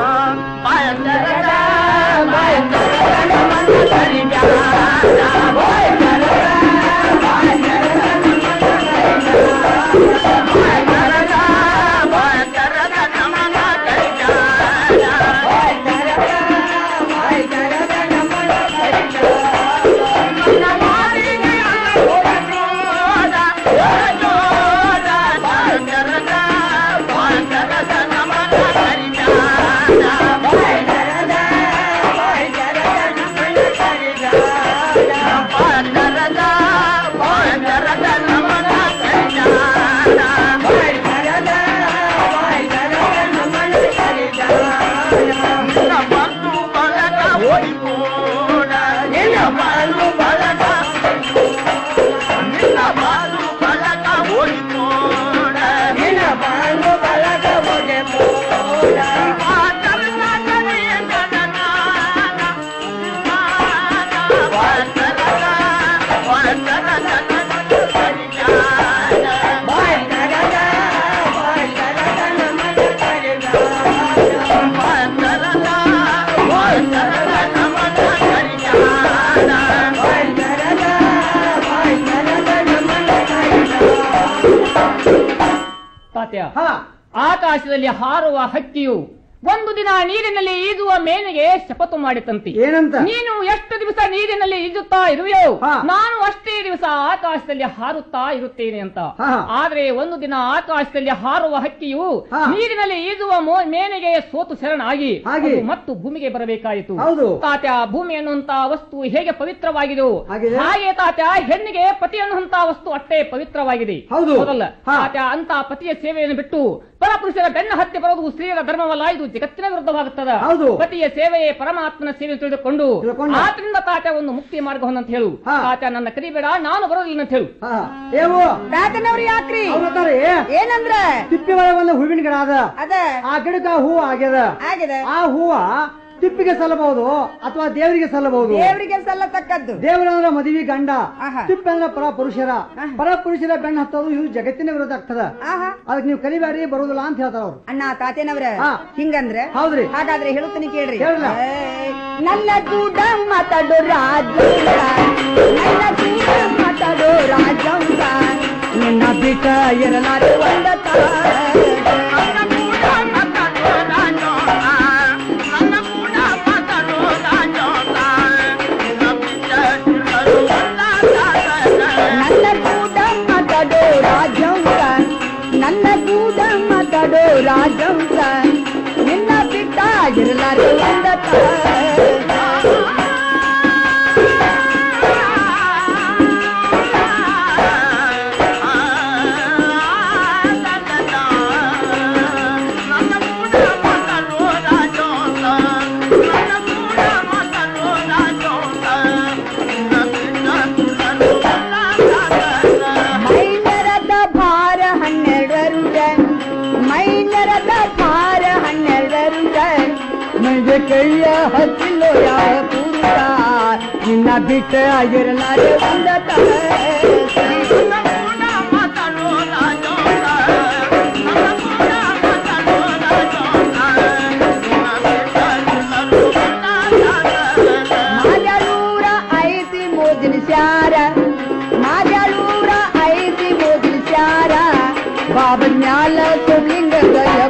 Speaker 18: ತಾತ್ಯ
Speaker 17: ಹಾ
Speaker 18: ಆಕಾಶದಲ್ಲಿ ಹಾರುವ ಹಕ್ಕಿಯು ಒಂದು ದಿನ ನೀರಿನಲ್ಲಿ ಈಜುವ ಮೇನಿಗೆ ಶಪಥ ಮಾಡಿತಂತೆ
Speaker 17: ಏನಂತ
Speaker 18: ನೀನು ಎಷ್ಟು ದಿವಸ ನೀರಿನಲ್ಲಿ ಈಜುತ್ತಾ ಇರುವೆಯೋ
Speaker 17: ಹಾ.
Speaker 18: ನಾನು ಅಷ್ಟೇ ದಿವಸ ಆಕಾಶದಲ್ಲಿ ಹಾರುತ್ತಾ ಇರುತ್ತೇನೆ ಅಂತ
Speaker 17: ಹಾ.
Speaker 18: ಆದ್ರೆ ಒಂದು ದಿನ ಆಕಾಶದಲ್ಲಿ ಹಾರುವ ಹಕ್ಕಿಯು
Speaker 17: ಹಾ.
Speaker 18: ನೀರಿನಲ್ಲಿ ಈಜುವ ಮೋ- ಮೇನೆಗೆ ಸೋತು ಶರಣಾಗಿ
Speaker 17: ಹಾಗೆ.
Speaker 18: ಅದು ಮತ್ತು ಭೂಮಿಗೆ ಬರಬೇಕಾಯಿತು
Speaker 17: ಹೌದು.
Speaker 18: ತಾತ್ಯ ಭೂಮಿ ಅನ್ನುವಂತ ವಸ್ತು ಹೇಗೆ ಪವಿತ್ರವಾಗಿದೆಯೋ
Speaker 17: ಹಾಗಿದೆ.
Speaker 18: ಹಾಗೆ ತಾತ್ಯ ಹೆಣ್ಣಿಗೆ ಪತಿ ಅನ್ನುವಂತ ವಸ್ತು ಅಷ್ಟೇ ಪವಿತ್ರವಾಗಿದೆ
Speaker 17: ಹೌದು.
Speaker 18: ಹೌದಲ್ಲ
Speaker 17: ಹಾ.
Speaker 18: ತಾತ್ಯ ಅಂತ ಪತಿಯ ಸೇವೆಯನ್ನು ಬಿಟ್ಟು ಪರಪುರುಷರ ಬೆನ್ನ ಹತ್ತಿ ಬರೋದು ಸ್ತ್ರೀಯರ ಧರ್ಮವಲ್ಲ ಇದು ಜಗತ್ತಿನ ವಿರುದ್ಧವಾಗುತ್ತದೆ
Speaker 17: ಹೌದು.
Speaker 18: ಪತಿಯ ಸೇವೆಯೇ ಪರಮಾತ್ಮನ ಸೇವೆ ತಿಳಿದುಕೊಂಡು
Speaker 17: ತಿಳ್ಕೊಂಡು.
Speaker 18: ಆದ್ರಿಂದ ತಾತ್ಯ ಒಂದು ಮುಕ್ತಿ ಮಾರ್ಗವನ್ನು ಅಂತ ಹೇಳು
Speaker 17: ಹಾ.
Speaker 18: ತಾತ್ಯ ನನ್ನ ಕರಿಬೇಡ ನಾನು ಬರೋದಿಲ್ಲ ಅಂತ ಹೇಳು
Speaker 17: ಹಾ ಏವು
Speaker 16: ತಾತನವ್ರು ಯಾಕ್ರಿ
Speaker 17: ಅವ್ರತ್ತಾರಿ
Speaker 16: ಏನಂದ್ರ
Speaker 17: ತಿಪ್ಪಿ ಒಳಗೆ ಒಂದು ಹೂವಿನ ಗಿಡ ಅದ
Speaker 16: ಅದ
Speaker 17: ಆ ಗಿಡಕ್ಕ ಹೂ ಆಗ್ಯದ
Speaker 16: ಆಗಿದೆ
Speaker 17: ಆ ಹೂವ ತಿಪ್ಪಿಗೆ ಸಲ್ಲಬಹುದು ಅಥವಾ ದೇವರಿಗೆ ಸಲ್ಲಬಹುದು
Speaker 16: ದೇವರಿಗೆ ಸಲ್ಲತಕ್ಕದ್ದು
Speaker 17: ದೇವರಂದ್ರ ಮದುವೆ ಗಂಡ
Speaker 16: ಆಹಾ.
Speaker 17: ತಿಪ್ಪೆ ಅಂದ್ರೆ ಪರ ಪುರುಷರ ಪರ ಪುರುಷರ ಬೆಣ್ಣ ಹತ್ತೋದು ಇದು ಜಗತ್ತಿನ ವಿರೋಧ ಆಗ್ತದ
Speaker 16: ಆಹಾ
Speaker 17: ಅದಕ್ಕೆ ನೀವು ಕಲಿಬ್ಯಾರಿ ಬರುದಿಲ್ಲ ಅಂತ ಹೇಳ್ತಾರ ಅವ್ರು
Speaker 16: ಅಣ್ಣ ತಾತೇನವ್ರ
Speaker 17: ಹಾ.
Speaker 16: ಹಿಂಗಂದ್ರೆ
Speaker 17: ಹೌದ್ರಿ.
Speaker 16: ಹಾಗಾದ್ರೆ ಹೇಳುತ್ತೀನಿ ಕೇಳ್ರಿ
Speaker 17: ಹೇಳ್ರಲ್ಲ.
Speaker 16: ಏ, ನನ್ನ ಕೂಡ ಮಾತಾಡೋ ರಾಜ ನನ್ನ ಕೂಡ ಮಾತಾಡೋ ರಾಜಂಗ ನಿನ್ನ ಬಿಟ್ಟ ಇರಲಾರೆ ಒಂದ ನನ್ನ ಕೂಡ ಮಾತಾಡೋ ರಾಜಂಗ ನನ್ನ ಕೂಡ ಮಾತಾಡೋ ರಾಜಂಗ ನಿನ್ನ ಬಿಟ್ಟ ಇರಲಾರೆ ಒಂದ ಮೈನರದ ಭಾರ ಹನ್ನೆರಡರುಂಡ ಮೈನರದ ಭಾರ ಹನ್ನೆರಡರುಂಡ ಮೈಗೆ ಕೈಯ ಹಚ್ಚಿಲ್ಲೋ ಯಾವ ಪುರುಷ ನಿನ್ನ ಬಿಟ್ಟ ಆಗಿರಲಾರೆ ಒಂದ ಮಾಜಾಳೂರ ಐತಿ ಮೋದಿನ ಶಾರ ಮಾಜಾಳೂರ ಐತಿ ಮೋದಿನ ಶಾರ ಬಾಬನ್ಯಾಲ ಸುಮ್ಲಿಂಗ ಗಯ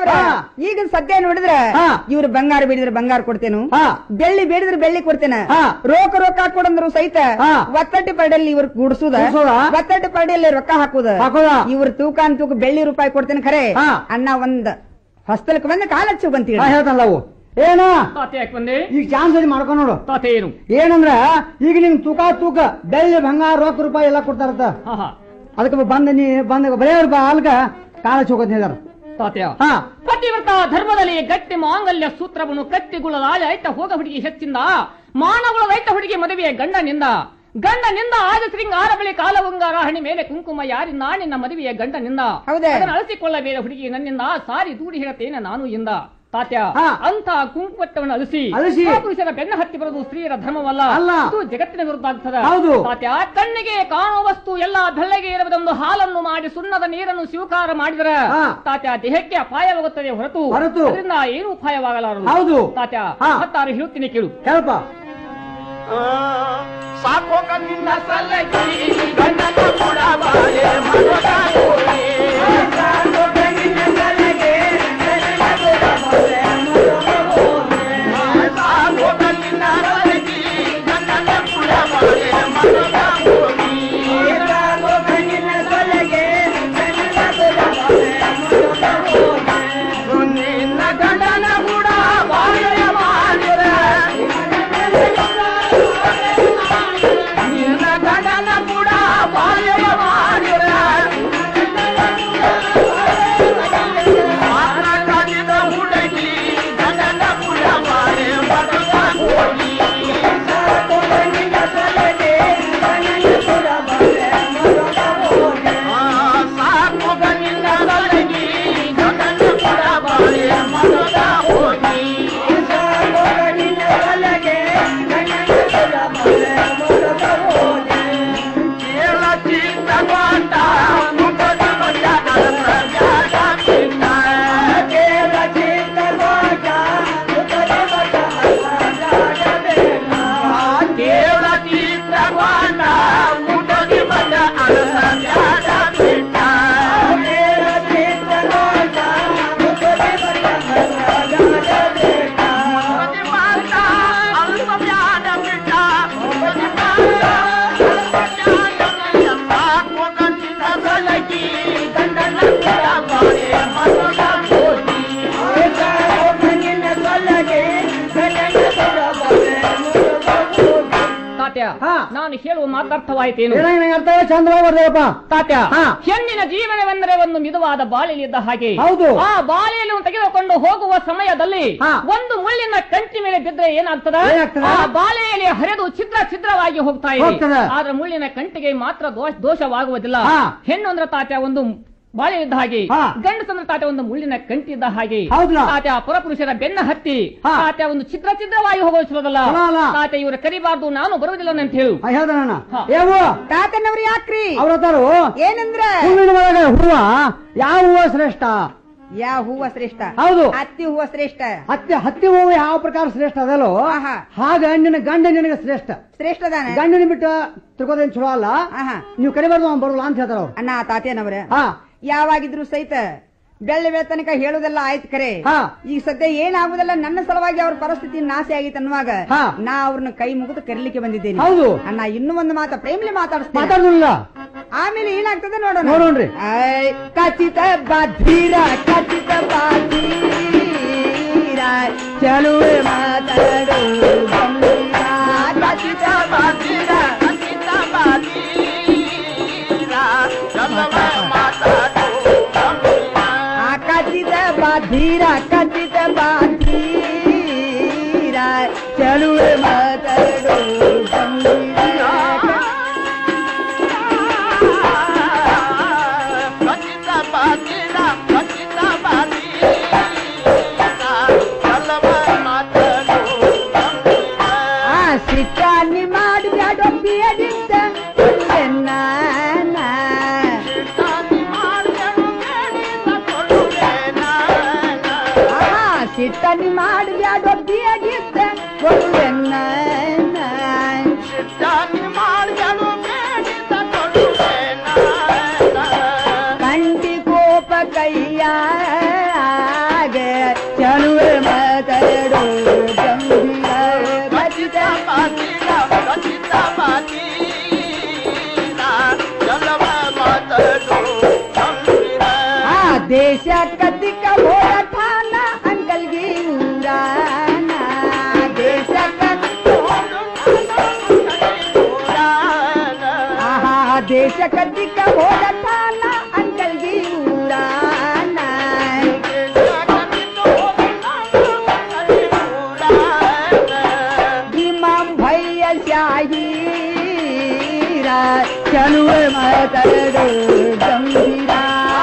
Speaker 16: ಹೌದ್ರ ಈಗ ಸದ್ಯ ನೋಡಿದ್ರ ಇವ್ರು ಬಂಗಾರ ಬೇಡಿದ್ರೆ ಬಂಗಾರ ಕೊಡ್ತೇನು ಬೆಳ್ಳಿ ಬೇಡಿದ್ರೆ ಬೆಳ್ಳಿ ಕೊಡ್ತೇನೆ ರೋಕ ರೊಕ್ಕ ಕೊಡಂದ್ರು ಸಹಿತ ಒತ್ತಟ್ಟಿ ಪರಡಿಯಲ್ಲಿ ಇವ್ರ ಗುಡ್ಸುದ
Speaker 17: ಗುಡ್ಸುದ?
Speaker 16: ಒತ್ತಟ್ಟಿ ಪರಡಿಯಲ್ಲಿ ರೊಕ್ಕ ಹಾಕುದ
Speaker 17: ಹಾಕುದ?
Speaker 16: ಇವ್ರ ತೂಕ ಅಂತ ತೂಕ ಬೆಳ್ಳಿ ರೂಪಾಯಿ ಕೊಡ್ತೇನೆ ಖರೆ ಅಣ್ಣ ಒಂದ್ ಹೊಸ್ತಲಕ್ಕೆ ಬಂದ ಕಾಲ ಹಚ್ಚು ಬಂತೀವಿ
Speaker 17: ನಾ ಹೇಳ್ತಾನಲ್ಲ ಅವು ಏನ
Speaker 18: ತಾತೆ ಯಾಕೆ ಬಂದೆ
Speaker 17: ಈಗ ಚಾನ್ಸ್ ಅಲ್ಲಿ ಮಾಡ್ಕೊಂಡ್ ನೋಡು
Speaker 18: ತಾತೆ ಏನು
Speaker 17: ಏನಂದ್ರ ಈಗ ನಿಂಗ್ ತೂಕ ತೂಕ ಬೆಳ್ಳಿ ಬಂಗಾರ ರೊಕ್ಕ ರೂಪಾಯಿ ಎಲ್ಲ ಕೊಡ್ತಾರತ್ತ
Speaker 18: ಹಾ ಹಾ
Speaker 17: ಅದಕ್ಕೆ ಬಂದ ನೀ ಬಂದ ಬರೇ ಅಲ್ಕ ಕಾಲ ಚೌಕತ್ ಹೇಳಿದಾರ
Speaker 18: ತಾತ್ಯ ಪತಿವ್ರತ ಧರ್ಮದಲ್ಲಿ ಗಟ್ಟಿ ಮಾಂಗಲ್ಯ ಸೂತ್ರವನ್ನು ಕತ್ತಿಗುಳಲಾಳೆ ಐತ ಹೋಗ ಹುಡುಗಿ ಹೆಚ್ಚಿಂದ ಮಾನಗುಳದ ಐತ ಹುಡುಗಿ ಮದುವೆಯ ಗಂಡನಿಂದ ಗಂಡನಿಂದ ಆದ ಶೃಂಗಾರ ಬಳಿ ಕಾಲವಂಗಾರ ಹಣಿ ಮೇಲೆ ಕುಂಕುಮ ಯಾರಿಂದ ನಿನ್ನ ಮದುವೆಯ ಗಂಡನಿಂದ ಅದನ್ನು ಅಳಿಸಿಕೊಳ್ಳಬೇಡ ಹುಡುಗಿ ನನ್ನಿಂದ ಸಾರಿ ದೂಡಿ ಹೇಳತೇನೆ ನಾನು ಇಂದ ತಾತ್ಯ ಅಂತ ಕುಂಕುಮಟ್ಟವನ್ನು ಅಳಿಸಿ
Speaker 17: ಅಳಿಸಿ.
Speaker 18: ಪುರುಷರ ಬೆನ್ನ ಹತ್ತಿ ಬರೋದು ಸ್ತ್ರೀಯರ ಧರ್ಮವಲ್ಲ
Speaker 17: ಅಲ್ಲ.
Speaker 18: ಇದು ಜಗತ್ತಿನ ವಿರುದ್ಧ ಆಗ್ತದೆ
Speaker 17: ಹೌದು.
Speaker 18: ತಾತ್ಯ ಕಣ್ಣಿಗೆ ಕಾಣುವ ವಸ್ತು ಎಲ್ಲ ಬೆಳ್ಳಗೆ ಇರುವುದೊಂದು ಹಾಲನ್ನು ಮಾಡಿ ಸುಣ್ಣದ ನೀರನ್ನು ಸ್ವೀಕಾರ ಮಾಡಿದರೆ ತಾತ್ಯ ದೇಹಕ್ಕೆ ಅಪಾಯವಾಗುತ್ತದೆ ಹೊರತು
Speaker 17: ಹೊರತು.
Speaker 18: ಅದರಿಂದ ಏನು ಅಪಾಯವಾಗಲಾರದು
Speaker 17: ಹೌದು.
Speaker 18: ತಾತ್ಯ
Speaker 17: ಹಾ.
Speaker 18: ಮತ್ತಾರು ಹೇಳ್ತೀನಿ ಕೇಳು
Speaker 17: ಹೇಳಪ್ಪ
Speaker 2: ಸಾಕೋ ಕಣ್ಣಿನ ಸಲಗಿ ಗಂಡನ ಕೂಡ ಬಾಳೆ ಮನದ ಕೋರಿ. ಸಾಕೋ ಕಣ್ಣಿನ ಸಲಗಿ ಗಂಡನ ಕೂಡ ಬಾಳೆ ಮನದ ಕೋರಿ. ಸಾಕೋ ಕಣ್ಣಿನ ಸಲಗಿ ಗಂಡನ ಕೂಡ ಬಾಳೆ ಮನದ ಕೋರಿ. ಸಾಕೋ ಕಣ್ಣಿನ ಸಲಗಿ ಗಂಡನ ಕೂಡ ಬಾಳೆ ಮನದ ಕೋರಿ. ನಿನ್ನ ಗಂಡನ ಕೂಡ ಬಾಳೆ ಮಾಡಿರ ನಿನ್ನ ಗಂಡನ ಕೂಡ ಬಾಲ್ಯ ಮಾಡಿರ ಮಾತ್ರ ಕಾದಿದ ಹುಡುಗಿ ಗಂಡನ ಕೂಡ ಬಾಳೆ ಮದುವ ಹೋಗಿ ಸಾಕು ಗಂಡಿನ ಸಲಹೆ ಗಂಡನ ಕೂಡ ಬಾಳೆ ಮದುವ ಹೋಗಿ ಸಾಕು ಗಂಡಿನ ಸಲಹೆ ಗಂಡನ ಕೂಡ ಬಾಳೆ ಮದುವ ಹೋಗಿ ಸಾಕು ಗಂಡಿನ ಸಲಹೆ ಗಂಡನ ಕೂಡ ಬಾಳೆ ಮದುವ ಹೋಗಿ ಕೇಳ ಚಿತ್ತ ಕೊಂಡ ಮುಖದ ಮಧ್ಯ ನರಸ ಜಾಗ ಚಿತ್ತ ಕೇಳ ಚಿತ್ತ ಕೊಂಡ ಮುಖದ ಮಧ್ಯ ನರಸ ಜಾಗ ಬೇಡ ಕೇಳ ಚಿತ್ತ ಕೊಂಡ ಮುಖದ ಮಧ್ಯ ನರಸ ಜಾಗ ಬಿಟ್ಟ ಕೇಳ ಚಿತ್ತ ಕೊಂಡ ಮುಖದ ಮಧ್ಯ ನರಸ ಜಾಗ ಬೇಡ ಮದಿ ಮಾತ ಅಲ್ಪ ಬ್ಯಾಡ ಬಿಟ್ಟ ಮದಿ ಮಾತ
Speaker 18: ತಾತ್ಯ ನಾನು ಹೇಳುವ ಮಾತಾರ್ಥವಾಯಿತೇನು
Speaker 17: ಏನ ನಿನಗೆ ಅರ್ಥ ಚಂದ್ರ ಬರ್ದೇವಪ್ಪ
Speaker 18: ತಾತ್ಯ ಹೆಣ್ಣಿನ ಜೀವನವೆಂದರೆ ಒಂದು ಮಿದುವಾದ ಬಾಳೆಯಲ್ಲಿದ್ದ ಹಾಗೆ
Speaker 17: ಹೌದು.
Speaker 18: ಆ ಬಾಳೆಯನ್ನು ತೆಗೆದುಕೊಂಡು ಹೋಗುವ ಸಮಯದಲ್ಲಿ ಒಂದು ಮುಳ್ಳಿನ ಕಂಟಿ ಮೇಲೆ ಬಿದ್ದರೆ ಏನಾಗ್ತದ
Speaker 17: ಏನಾಗ್ತದ?
Speaker 18: ಆ ಬಾಳೆಯಲ್ಲಿ ಹರಿದು ಛಿದ್ರ ಛಿದ್ರವಾಗಿ ಹೋಗ್ತಾ ಇದೆ
Speaker 17: ಹೋಗ್ತದ.
Speaker 18: ಆದ್ರೆ ಮುಳ್ಳಿನ ಕಂಟಿಗೆ ಮಾತ್ರ ದೋಷ- ದೋಷವಾಗುವುದಿಲ್ಲ
Speaker 17: ಹಾ.
Speaker 18: ಹೆಣ್ಣು ಅಂದ್ರೆ ತಾತ್ಯ ಒಂದು ಬಾಳೆ ಇದ್ದ ಹಾಗೆ
Speaker 17: ಹಾ.
Speaker 18: ಗಂಡಸಂದ್ರ ತಾತ್ಯ ಒಂದು ಮುಳ್ಳಿನ ಕಂಟಿ ಇದ್ದ ಹಾಗೆ
Speaker 17: ಹೌದಲ್ಲ?
Speaker 18: ತಾತ್ಯ ಪರಪುರುಷರ ಬೆನ್ನ ಹತ್ತಿ
Speaker 17: ಹಾ.
Speaker 18: ತಾತ್ಯ ಒಂದು ಛಿದ್ರ ಛಿದ್ರವಾಗಿ ಹೋಗೋದು ಸುಲಭಲ್ಲ
Speaker 17: ಚಲೋ ಅಲ್ಲ.
Speaker 18: ತಾತ್ಯ ಇವರು ಕರಿಬಾರ್ದು ನಾನು ಬರುವುದಿಲ್ಲ ಅಂತ ಹೇಳು
Speaker 17: ಹೇಳ್ದಾನ
Speaker 18: ಹಾ.
Speaker 17: ಏವು
Speaker 16: ತಾತನವ್ರು ಯಾಕ್ರಿ
Speaker 17: ಅವ್ರ ಹತ್ತಾರು
Speaker 16: ಏನಂದ್ರ
Speaker 17: ಹೂವಿನ ಒಳಗೆ ಹೂವ ಯಾವ ಹೂವ ಶ್ರೇಷ್ಠ
Speaker 16: ಯಾವ ಹೂವ ಶ್ರೇಷ್ಠ
Speaker 17: ಹೌದು.
Speaker 16: ಹತ್ತಿ ಹೂವ ಶ್ರೇಷ್ಠ
Speaker 17: ಹತ್ತಿ ಹತ್ತಿ ಹೂವು ಯಾವ ಪ್ರಕಾರ ಶ್ರೇಷ್ಠ ಅದಲ್ಲೋ ಹಾಗ ನಿನ್ನ ಗಂಡ ನಿನಗೆ ಶ್ರೇಷ್ಠ
Speaker 16: ಶ್ರೇಷ್ಠದಾನ
Speaker 17: ಗಂಡನ ಬಿಟ್ಟು ತಿಳ್ಕೋದೇನ್ ಚಲೋ ಅಲ್ಲ ನೀವು ಕರಿಬಾರ್ದು ಅವ್ನು ಬರೋಲ್ಲ ಅಂತ ಹೇಳ್ತಾರ ಅವ್ರು
Speaker 16: ಅಣ್ಣ ತಾತೇನವ್ರ
Speaker 17: ಹಾ
Speaker 16: ಯಾವಾಗಿದ್ರು ಸಹಿತ ಬೆಳ್ಳಿ ಬೆಳೆ ತನಕ ಹೇಳುದೆಲ್ಲ ಆಯ್ತು ಕರೆ
Speaker 17: ಹಾ.
Speaker 16: ಈಗ ಸದ್ಯ ಏನಾಗುದಲ್ಲ ನನ್ನ ಸಲುವಾಗಿ ಅವ್ರ ಪರಿಸ್ಥಿತಿ ನಾಶ ಆಗಿತ್ತು ಅನ್ನುವಾಗ
Speaker 17: ಹಾ.
Speaker 16: ನಾ ಅವ್ರನ್ನ ಕೈ ಮುಗಿದು ಕರೀಲಿಕ್ಕೆ ಬಂದಿದ್ದೇನೆ
Speaker 17: ಹೌದು.
Speaker 16: ಅಣ್ಣ ಇನ್ನೂ ಒಂದು ಮಾತ ಪ್ರೇಮ್ಲಿ ಮಾತಾಡಿಸ್ತೀನಿ
Speaker 17: ಮಾತಾಡುದಿಲ್ಲ
Speaker 16: ಆಮೇಲೆ ಏನಾಗ್ತದೆ ನೋಡೋಣ
Speaker 17: ನೋಡೋಣ್ರಿ.
Speaker 16: ಐ, ಖಚಿತ ಬಾಧೀರ ಖಚಿತ ಬಾಧೀರ ಚಲುವೆ ಮಾತಾಡು ಗಂಭೀರ. ಖಚಿತ ಬಾಧೀರ ಖಚಿತ ಬಾಧೀರ ಚಲುವೆ ಮಾತಾಡು ಆ ಖಚಿತ ಬಾಧೀರ ಖಚಿತ ಬಾಧೀರ ಚಲುವೆ ಮಾತಾಡು ಗಂಭೀರ. ಆ ಸಿಟ್ಟಾನಿ ಮಾಡಿ ಬ್ಯಾಡೊಪ್ಪಿಯಡಿದ್ದ ಸಿಟ್ಟನಿ ಮಾಡಿ ಬ್ಯಾಡೊಪ್ಪಿಯಡಿದ್ದ ಕೊಡುವೆನ್ನ ಕಂಟಿ ಕೋಪ ಕೈಯ
Speaker 2: ಚಲುವೆ ಮಾತಾಡು ಗಂಭೀರ ರಚಿತ ಮಾತಿನ ರಚಿತ ಮಾತಿನ ಚಲವ ಮಾತಾಡು ಗಂಭೀರ ಆ ದೇಶ ಕದಿಕ ಬೋಳ ಠಾಣ ಅಂಕಲ್ಗಿ ಊರಾನ ದೇಶ ಆಹಾ ದೇಶ ಕದಿಕ ಬೋಳ ಠಾಣ ಅಂಕಲ್ಗಿ ಊರಾನ इमाम भैया शाहीरा चलो मातर गंभीरा